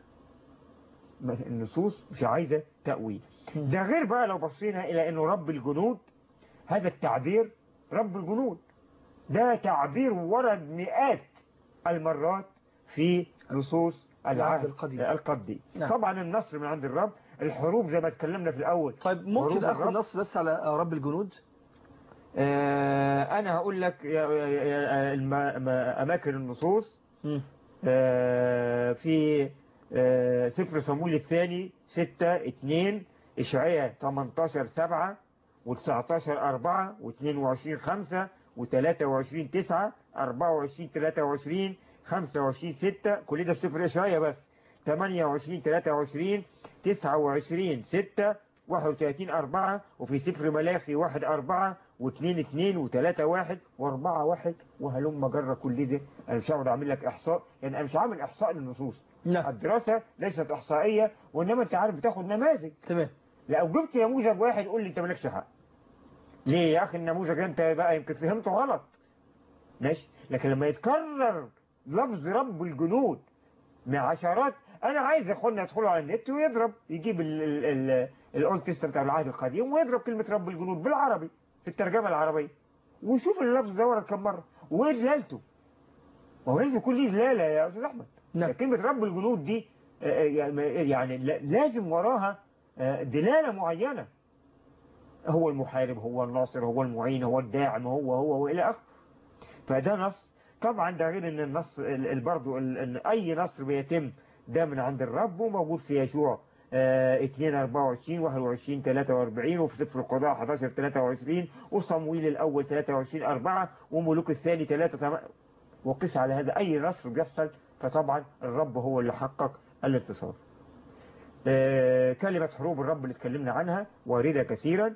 النصوص مش عايزة تأويل ده غير بقى لو بصينا إلى أنه رب الجنود هذا التعبير رب الجنود ده تعبير ورد مئات المرات في نصوص العهد القديم. القديم نعم. طبعا النصر من عند الرب الحروب زي ما اتكلمنا في الأول طيب ممكن حروب أخذ الرب. نص بس على رب الجنود آه أنا هقول لك يا- يا- يا- الم- ما- أماكن النصوص مم. آه، في آه، سفر صمويل الثاني 6 2 إشعياء 18 7 و19 4 و22 5 و23 9 24 23 25 6 كل ده في سفر إشعياء بس 28 23 29 6 31 4 وفي سفر ملاخي 1 4 و2 2 و3 1 و4 1 وهلم جرى كل ده انا مش هقعد اعمل لك احصاء يعني انا مش عامل احصاء للنصوص نعم الدراسه ليست احصائيه وانما انت عارف بتاخد نماذج تمام لو جبت نموذج واحد قول لي انت مالكش حق ليه يا اخي النموذج انت بقى يمكن فهمته غلط ماشي لكن لما يتكرر لفظ رب الجنود مع عشرات انا عايز اخواننا يدخلوا على النت ويضرب يجيب الاولد تيست بتاع العهد القديم ويضرب كلمه رب الجنود بالعربي في الترجمه العربيه ويشوف اللفظ ده ورا كم مره وايه دلالته ما هو لازم يكون ليه دلاله يا استاذ احمد نعم. كلمه رب الجنود دي آه، آه، يعني لا- لازم وراها آه، دلاله معينه هو المحارب هو الناصر هو المعين هو الداعم هو هو والى اخره فده نص طبعا ده غير ان النص ال- ال- برضو ال- ان اي نصر بيتم ده من عند الرب وموجود في يشوع آه، 2 24 21 43 وفي سفر القضاء 11 23 وصمويل الاول 23 4 وملوك الثاني 3 8 وقس على هذا اي نصر بيحصل فطبعا الرب هو اللي حقق الانتصار آه، كلمة حروب الرب اللي اتكلمنا عنها واردة كثيرا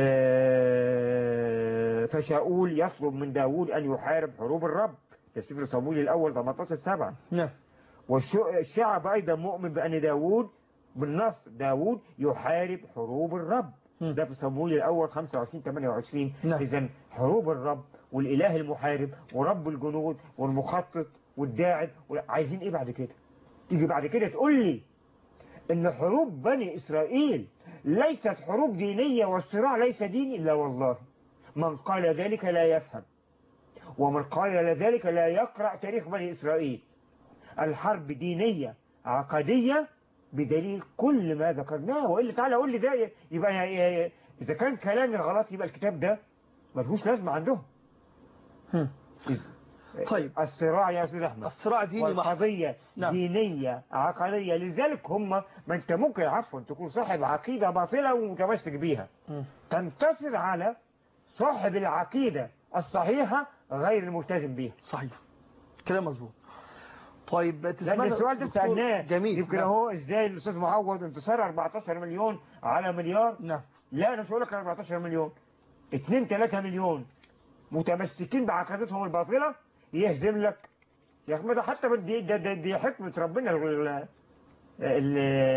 آه، فشاؤول يطلب من داود أن يحارب حروب الرب في سفر صمويل الأول 18 7 نعم والشعب أيضا مؤمن بأن داود بالنص داود يحارب حروب الرب مم. ده في صمويل الأول 25 28 نعم. إذا حروب الرب والإله المحارب ورب الجنود والمخطط والداعم عايزين إيه بعد كده تيجي بعد كده تقول لي إن حروب بني إسرائيل ليست حروب دينية والصراع ليس ديني لا والله من قال ذلك لا يفهم ومن قال ذلك لا يقرأ تاريخ بني إسرائيل الحرب دينية عقدية بدليل كل ما ذكرناه وإلا تعالى قول لي ده يبقى ي- ي- إذا كان كلامي غلط يبقى الكتاب ده ملهوش لازمة عندهم هم. طيب الصراع يا أستاذ أحمد الصراع ديني محض والقضية نعم. دينية عقدية لذلك هم ما أنت ممكن عفوا تكون صاحب عقيدة باطلة ومتمسك بيها مم. تنتصر على صاحب العقيدة الصحيحة غير الملتزم بيها صحيح كلام مظبوط طيب لأن تسمعنا السؤال ده دكتور؟ سألناه جميل يمكن نعم. اهو ازاي الاستاذ معوض انتصار 14 مليون على مليار نعم لا انا مش هقول لك 14 مليون 2 3 مليون متمسكين بعقيدتهم الباطله يهزم لك يا اخي ده حتى دي, دي, دي, دي حكمه ربنا ال ال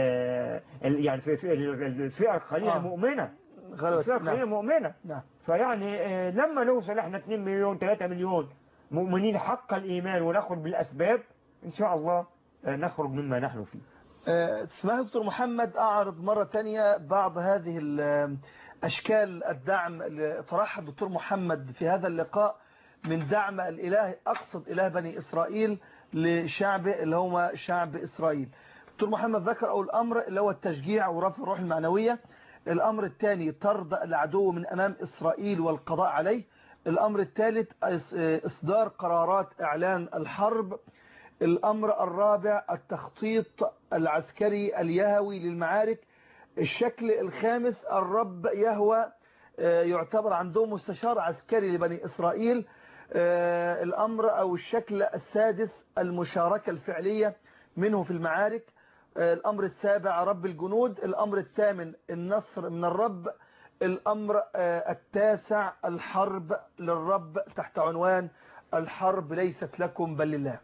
ال يعني في في الفئه القليله آه. المؤمنه غلبت الفئه القليله نعم مؤمنه نعم فيعني آه، لما نوصل احنا 2 مليون 3 مليون مؤمنين حق الايمان وناخد بالاسباب ان شاء الله آه، نخرج مما نحن فيه آه، تسمح لي دكتور محمد أعرض مرة تانية بعض هذه ال- أشكال الدعم اللي طرحها الدكتور محمد في هذا اللقاء من دعم الإله أقصد إله بني إسرائيل لشعبه اللي هو شعب إسرائيل دكتور محمد ذكر أول أمر اللي هو التشجيع ورفع الروح المعنوية الأمر الثاني طرد العدو من أمام إسرائيل والقضاء عليه الأمر الثالث إص- إصدار قرارات إعلان الحرب الأمر الرابع التخطيط العسكري اليهوي للمعارك الشكل الخامس الرب يهوى آه، يعتبر عندهم مستشار عسكري لبني إسرائيل آه، الأمر أو الشكل السادس المشاركة الفعلية منه في المعارك آه، الأمر السابع رب الجنود الأمر الثامن النصر من الرب الأمر آه، التاسع الحرب للرب تحت عنوان الحرب ليست لكم بل لله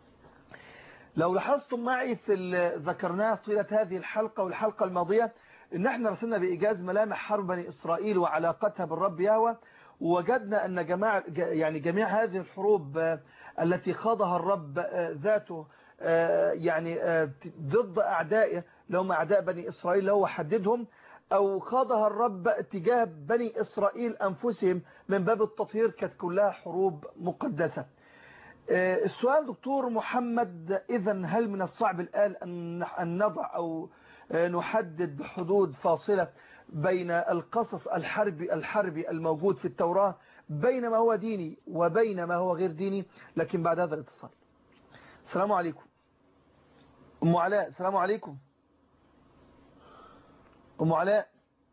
لو لاحظتم معي في اللي ذكرناه طيلة هذه الحلقة والحلقة الماضية ان احنا رسلنا بإيجاز ملامح حرب بني إسرائيل وعلاقتها بالرب يهوى ووجدنا أن جماعة ج- يعني جميع هذه الحروب آه، التي خاضها الرب آه، ذاته آه، يعني آه، ضد أعدائه اللي هم أعداء بني إسرائيل اللي هو حددهم أو خاضها الرب تجاه بني إسرائيل أنفسهم من باب التطهير كانت كلها حروب مقدسة آه، السؤال دكتور محمد إذا هل من الصعب الآن أن أن نضع أو آه، نحدد حدود فاصلة بين القصص الحربي الحربي الموجود في التوراة بين ما هو ديني وبين ما هو غير ديني لكن بعد هذا الاتصال السلام عليكم أم علاء السلام عليكم أم علاء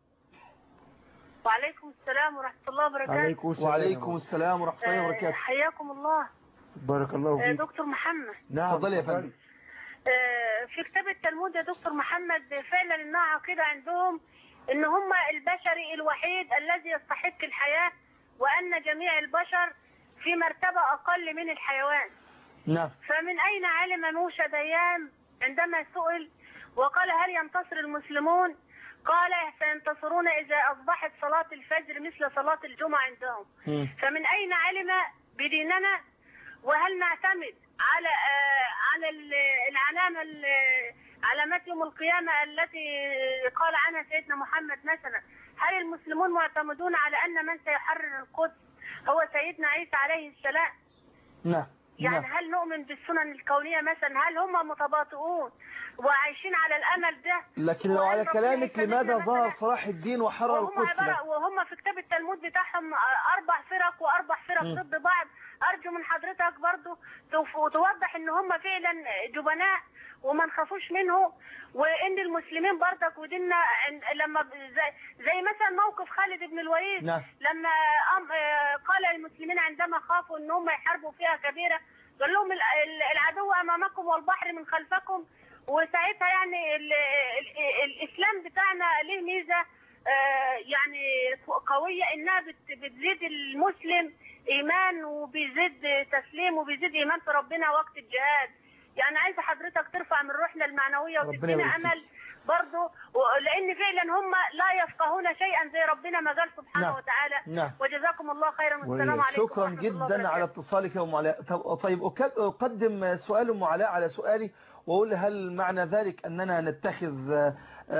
وعليكم السلام ورحمة الله وبركاته عليكم السلام وعليكم السلام ورحمة الله آه، وبركاته حياكم الله بارك الله آه، فيك دكتور محمد نعم اتفضلي يا اتفضلي. فندم آه، في كتاب التلمود يا دكتور محمد فعلا انها عقيدة عندهم ان هم البشري الوحيد الذي يستحق الحياة وان جميع البشر في مرتبة اقل من الحيوان نعم فمن اين علم موسى ديان عندما سئل وقال هل ينتصر المسلمون قال سينتصرون إذا أصبحت صلاة الفجر مثل صلاة الجمعة عندهم مم. فمن أين علم بديننا وهل نعتمد على آه، على ال- العلامة ال- علامات يوم القيامة التي قال عنها سيدنا محمد مثلا هل المسلمون معتمدون على أن من سيحرر القدس هو سيدنا عيسى عليه السلام نعم يعني نعم هل نؤمن بالسنن الكونية مثلا هل هم متباطئون وعايشين على الأمل ده لكن لو على وهل ربنا كلامك يسامحنا لماذا ظهر مثلاً؟ صلاح الدين وحرر وهم القدس عبارة له؟ وهم في كتاب التلمود بتاعهم أربع فرق وأربع فرق مم. ضد بعض أرجو من حضرتك برضو توف- توضح إن هم فعلا جبناء وما نخافوش منه وإن المسلمين برضك وديننا إن- لما ب- زي, زي مثلا موقف خالد بن الوليد نعم لما أم آه، قال للمسلمين عندما خافوا ان هم يحاربوا فيها كبيره قال لهم ال- ال- العدو امامكم والبحر من خلفكم وساعتها يعني ال ال الاسلام بتاعنا ليه ميزه آه، يعني قويه انها بت- بتزيد المسلم ايمان وبيزيد تسليم وبيزيد ايمان في ربنا وقت الجهاد يعني عايزه حضرتك ترفع من روحنا المعنويه ربنا وتدينا يبارك فيك. امل برضه و- لان فعلا هم لا يفقهون شيئا زي ربنا ما قال سبحانه نعم. وتعالى نعم وجزاكم الله خيرا والسلام عليكم شكرا ورحمة الله جدا وبركاته. على اتصالك يا ام علاء طب- طيب أك- اقدم سؤال ام علاء على سؤالي واقول هل معنى ذلك اننا نتخذ آه،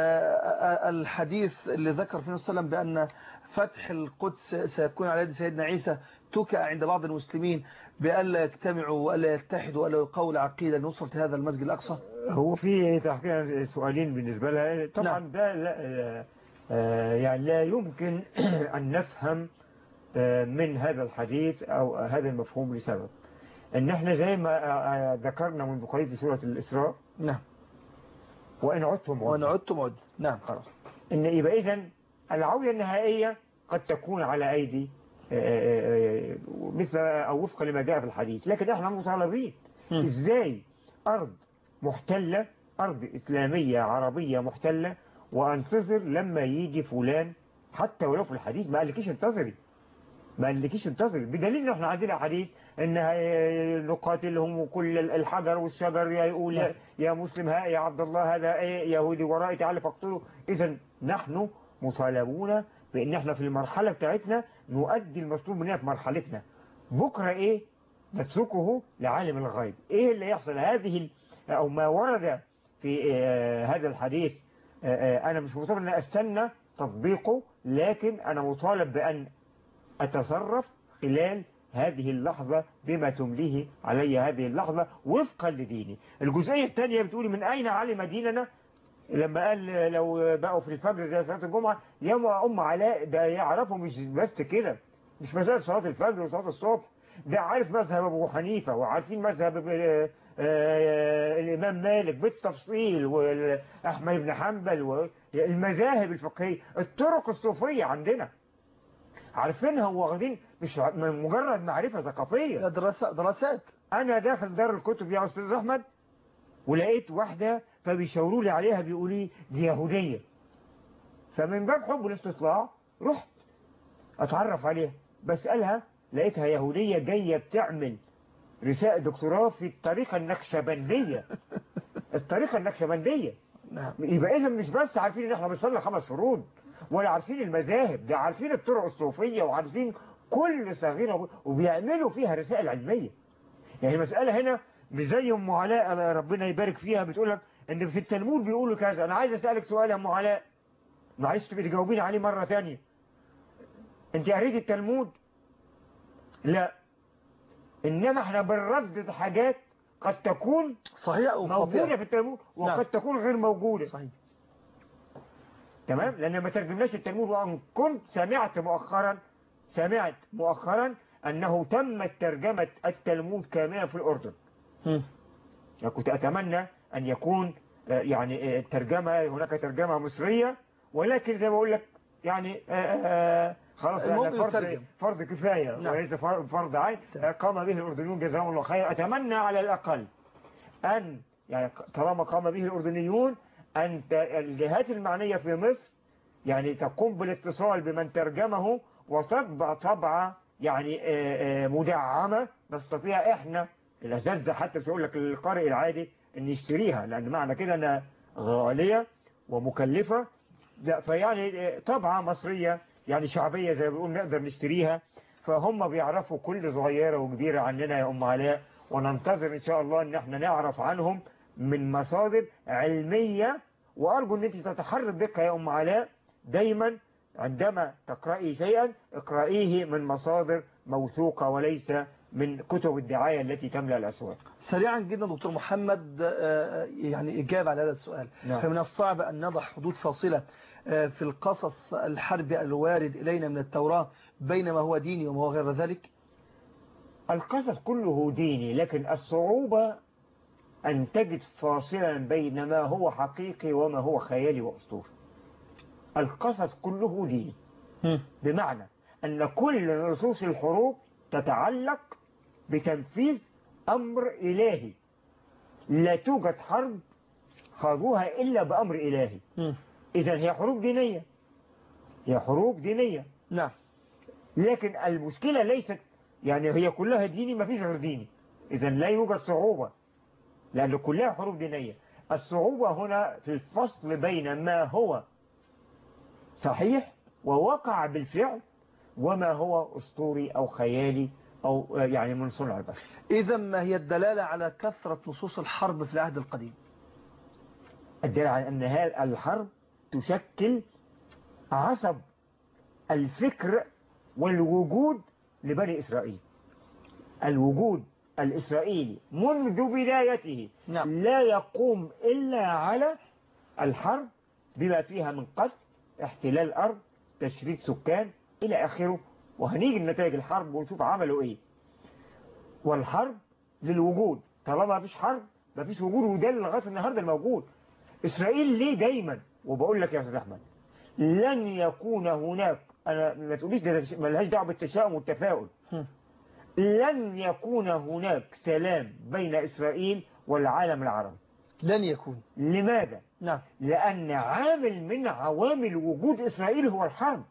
آه، الحديث اللي ذكر فيه صلى الله عليه وسلم بان فتح القدس سيكون على يد سيدنا عيسى تكأ عند بعض المسلمين بألا يجتمعوا وألا يتحدوا وألا يقول عقيدة لنصرة هذا المسجد الأقصى هو في تحقيق سؤالين بالنسبة لها طبعا نعم. ده لا آه، آه، يعني لا يمكن أن نفهم آه، من هذا الحديث أو هذا المفهوم لسبب ان احنا زي ما آه، آه، ذكرنا منذ قليل في سورة الإسراء نعم وإن عدتم وأن عدنا عدتم عد نعم خلاص ان يبقى اذا العودة النهائية قد تكون على ايدي آه، آه، آه، مثل او وفقا لما جاء في الحديث لكن احنا مطالبين مم. ازاي ارض محتلة ارض اسلامية عربية محتلة وانتظر لما يجي فلان حتى ولو في الحديث ما قالكيش انتظري ما قالكيش انتظري بدليل ان احنا عندنا حديث ان آه، نقاتلهم وكل الحجر والشجر يقول يا- يا مسلم ها يا عبد الله هذا ايه يهودي ورائي تعالى فاقتله اذا نحن مطالبون بان احنا في المرحلة بتاعتنا نؤدي المطلوب مننا في مرحلتنا بكرة ايه نتركه لعالم الغيب ايه اللي يحصل هذه ال- او ما ورد في آه، هذا الحديث آه، آه، انا مش مطالب ان استنى تطبيقه لكن انا مطالب بان أتصرف خلال هذه اللحظة بما تمليه علي هذه اللحظة وفقا لديني الجزئية الثانية بتقولي من أين علم ديننا لما قال لو بقوا في الفجر زي صلاة الجمعة يا أم علاء ده يعرفوا مش بس كده مش مسألة صلاة الفجر وصلاة الصبح ده عارف مذهب أبو حنيفة وعارفين مذهب آه، آه، الإمام مالك بالتفصيل وأحمد بن حنبل والمذاهب الفقهية الطرق الصوفية عندنا عارفينها واخدين مش ع- مجرد معرفة ثقافية دراسات دراسات انا داخل دار الكتب يا استاذ احمد ولقيت واحدة فبيشاوروا لي عليها بيقولوا لي دي يهودية فمن باب حب الاستطلاع رحت اتعرف عليها بسألها لقيتها يهودية جاية بتعمل رسالة دكتوراه في الطريقة النكشبندية الطريقة النكشبندية نعم يبقى اذا مش بس عارفين ان احنا بنصلي خمس فروض ولا عارفين المذاهب ده عارفين الطرق الصوفية وعارفين كل صغيرة وبيعملوا فيها رسائل علمية يعني المسألة هنا مش زي ام علاء الله ربنا يبارك فيها بتقول لك ان في التلمود بيقولوا كذا انا عايز اسألك سؤال يا ام علاء معلش تبقي تجاوبيني عليه مرة تانية انت قريت التلمود لا انما احنا بنردد حاجات قد تكون صحيح أو موجودة خاطئة في التلمود وقد نعم. تكون غير موجودة صحيح تمام لان ما ترجمناش التلمود وان كنت سمعت مؤخرا سمعت مؤخرا انه تمت ترجمة التلمود كاملة في الاردن مم. يعني كنت اتمنى ان يكون آه، يعني آه، ترجمة هناك ترجمة مصرية ولكن زي ما بقول لك يعني آه، آه، خلاص المهم يعني فرض يترجم. فرض كفاية نعم. وليس فر- فرض عين آه، قام به الأردنيون جزاهم الله خير أتمنى على الأقل أن يعني طالما قام به الأردنيون أن ت- الجهات المعنية في مصر يعني تقوم بالاتصال بمن ترجمه وتطبع طبعة يعني آه، آه، مدعمة نستطيع احنا الأساتذة حتى مش هقول لك القارئ العادي ان يشتريها لأن معنى كده انها غالية ومكلفة ده فيعني طبعة مصرية يعني شعبية زي ما بيقول نقدر نشتريها فهم بيعرفوا كل صغيرة وكبيرة عننا يا أم علاء وننتظر إن شاء الله إن احنا نعرف عنهم من مصادر علمية وأرجو إن أنت تتحرى الدقة يا أم علاء دايما عندما تقرأي شيئا اقرأيه من مصادر موثوقة وليس من كتب الدعاية التي تملأ الأسواق سريعا جدا دكتور محمد آه، يعني إجابة على هذا السؤال نعم. فمن الصعب أن نضع حدود فاصلة آه، في القصص الحربي الوارد إلينا من التوراة بين ما هو ديني وما هو غير ذلك القصص كله ديني لكن الصعوبة أن تجد فاصلا بين ما هو حقيقي وما هو خيالي وأسطوري القصص كله ديني بمعنى أن كل نصوص الحروب تتعلق بتنفيذ أمر إلهي لا توجد حرب خاضوها إلا بأمر إلهي إذا هي حروب دينية هي حروب دينية نعم لكن المشكلة ليست يعني هي كلها ديني ما فيش غير ديني إذا لا يوجد صعوبة لأن كلها حروب دينية الصعوبة هنا في الفصل بين ما هو صحيح ووقع بالفعل وما هو أسطوري أو خيالي أو يعني من صنع البشر إذا ما هي الدلالة على كثرة نصوص الحرب في العهد القديم الدليل على أن هذه الحرب تشكل عصب الفكر والوجود لبني إسرائيل الوجود الإسرائيلي منذ بدايته نعم. لا يقوم إلا على الحرب بما فيها من قتل احتلال الأرض تشريد سكان إلى آخره وهنيجي لنتائج الحرب ونشوف عملوا إيه والحرب للوجود طالما ما فيش حرب ما فيش وجود وده لغاية النهاردة الموجود إسرائيل ليه دايما وبقول لك يا أستاذ أحمد لن يكون هناك أنا ما تقوليش ده ملهاش دعوة بالتشاؤم والتفاؤل هم. لن يكون هناك سلام بين إسرائيل والعالم العربي لن يكون لماذا؟ نعم لأن عامل من عوامل وجود إسرائيل هو الحرب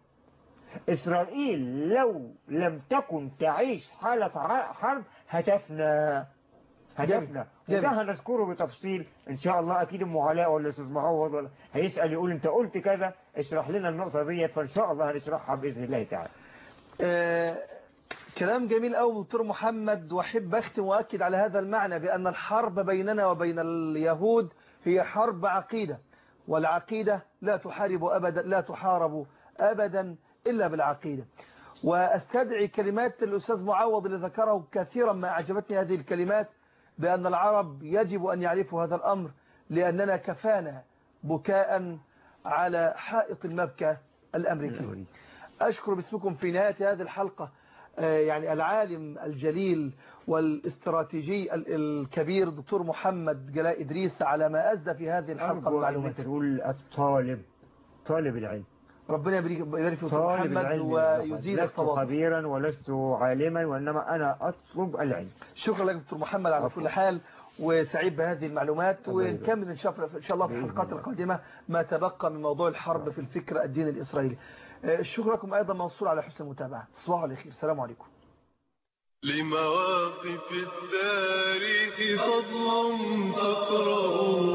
إسرائيل لو لم تكن تعيش حالة ع- حرب هتفنى هتفنى جميل. وده هنذكره بتفصيل إن شاء الله أكيد أم علاء ولا أستاذ معوض ولا هيسأل يقول أنت قلت كذا اشرح لنا النقطة دي فإن شاء الله هنشرحها بإذن الله تعالى آه، كلام جميل قوي دكتور محمد واحب اختم واكد على هذا المعنى بان الحرب بيننا وبين اليهود هي حرب عقيده والعقيده لا تحارب ابدا لا تحارب ابدا الا بالعقيده واستدعي كلمات الاستاذ معوض اللي ذكره كثيرا ما اعجبتني هذه الكلمات بان العرب يجب ان يعرفوا هذا الامر لاننا كفانا بكاء على حائط المبكى الامريكي أشكر باسمكم في نهاية هذه الحلقة آه، يعني العالم الجليل والاستراتيجي ال- الكبير دكتور محمد جلاء إدريس على ما أسدى في هذه الحلقة أرجو أن المعلومات تقول الطالب طالب العلم ربنا يبارك يبارك في دكتور طالب محمد العلم ويزيد لست التواضع خبيرا ولست عالما وإنما أنا أطلب العلم شكرا لك دكتور محمد على عفوا. كل حال وسعيد بهذه المعلومات الله يبارك. ونكمل إن شاء الله- إن شاء الله في بإذن الحلقات الله. القادمة ما تبقى من موضوع الحرب في الفكر الديني الإسرائيلي آه، الشكر لكم أيضا منصور على حسن المتابعة تصبحوا على خير السلام عليكم لمواقف التاريخ فضل تقرأ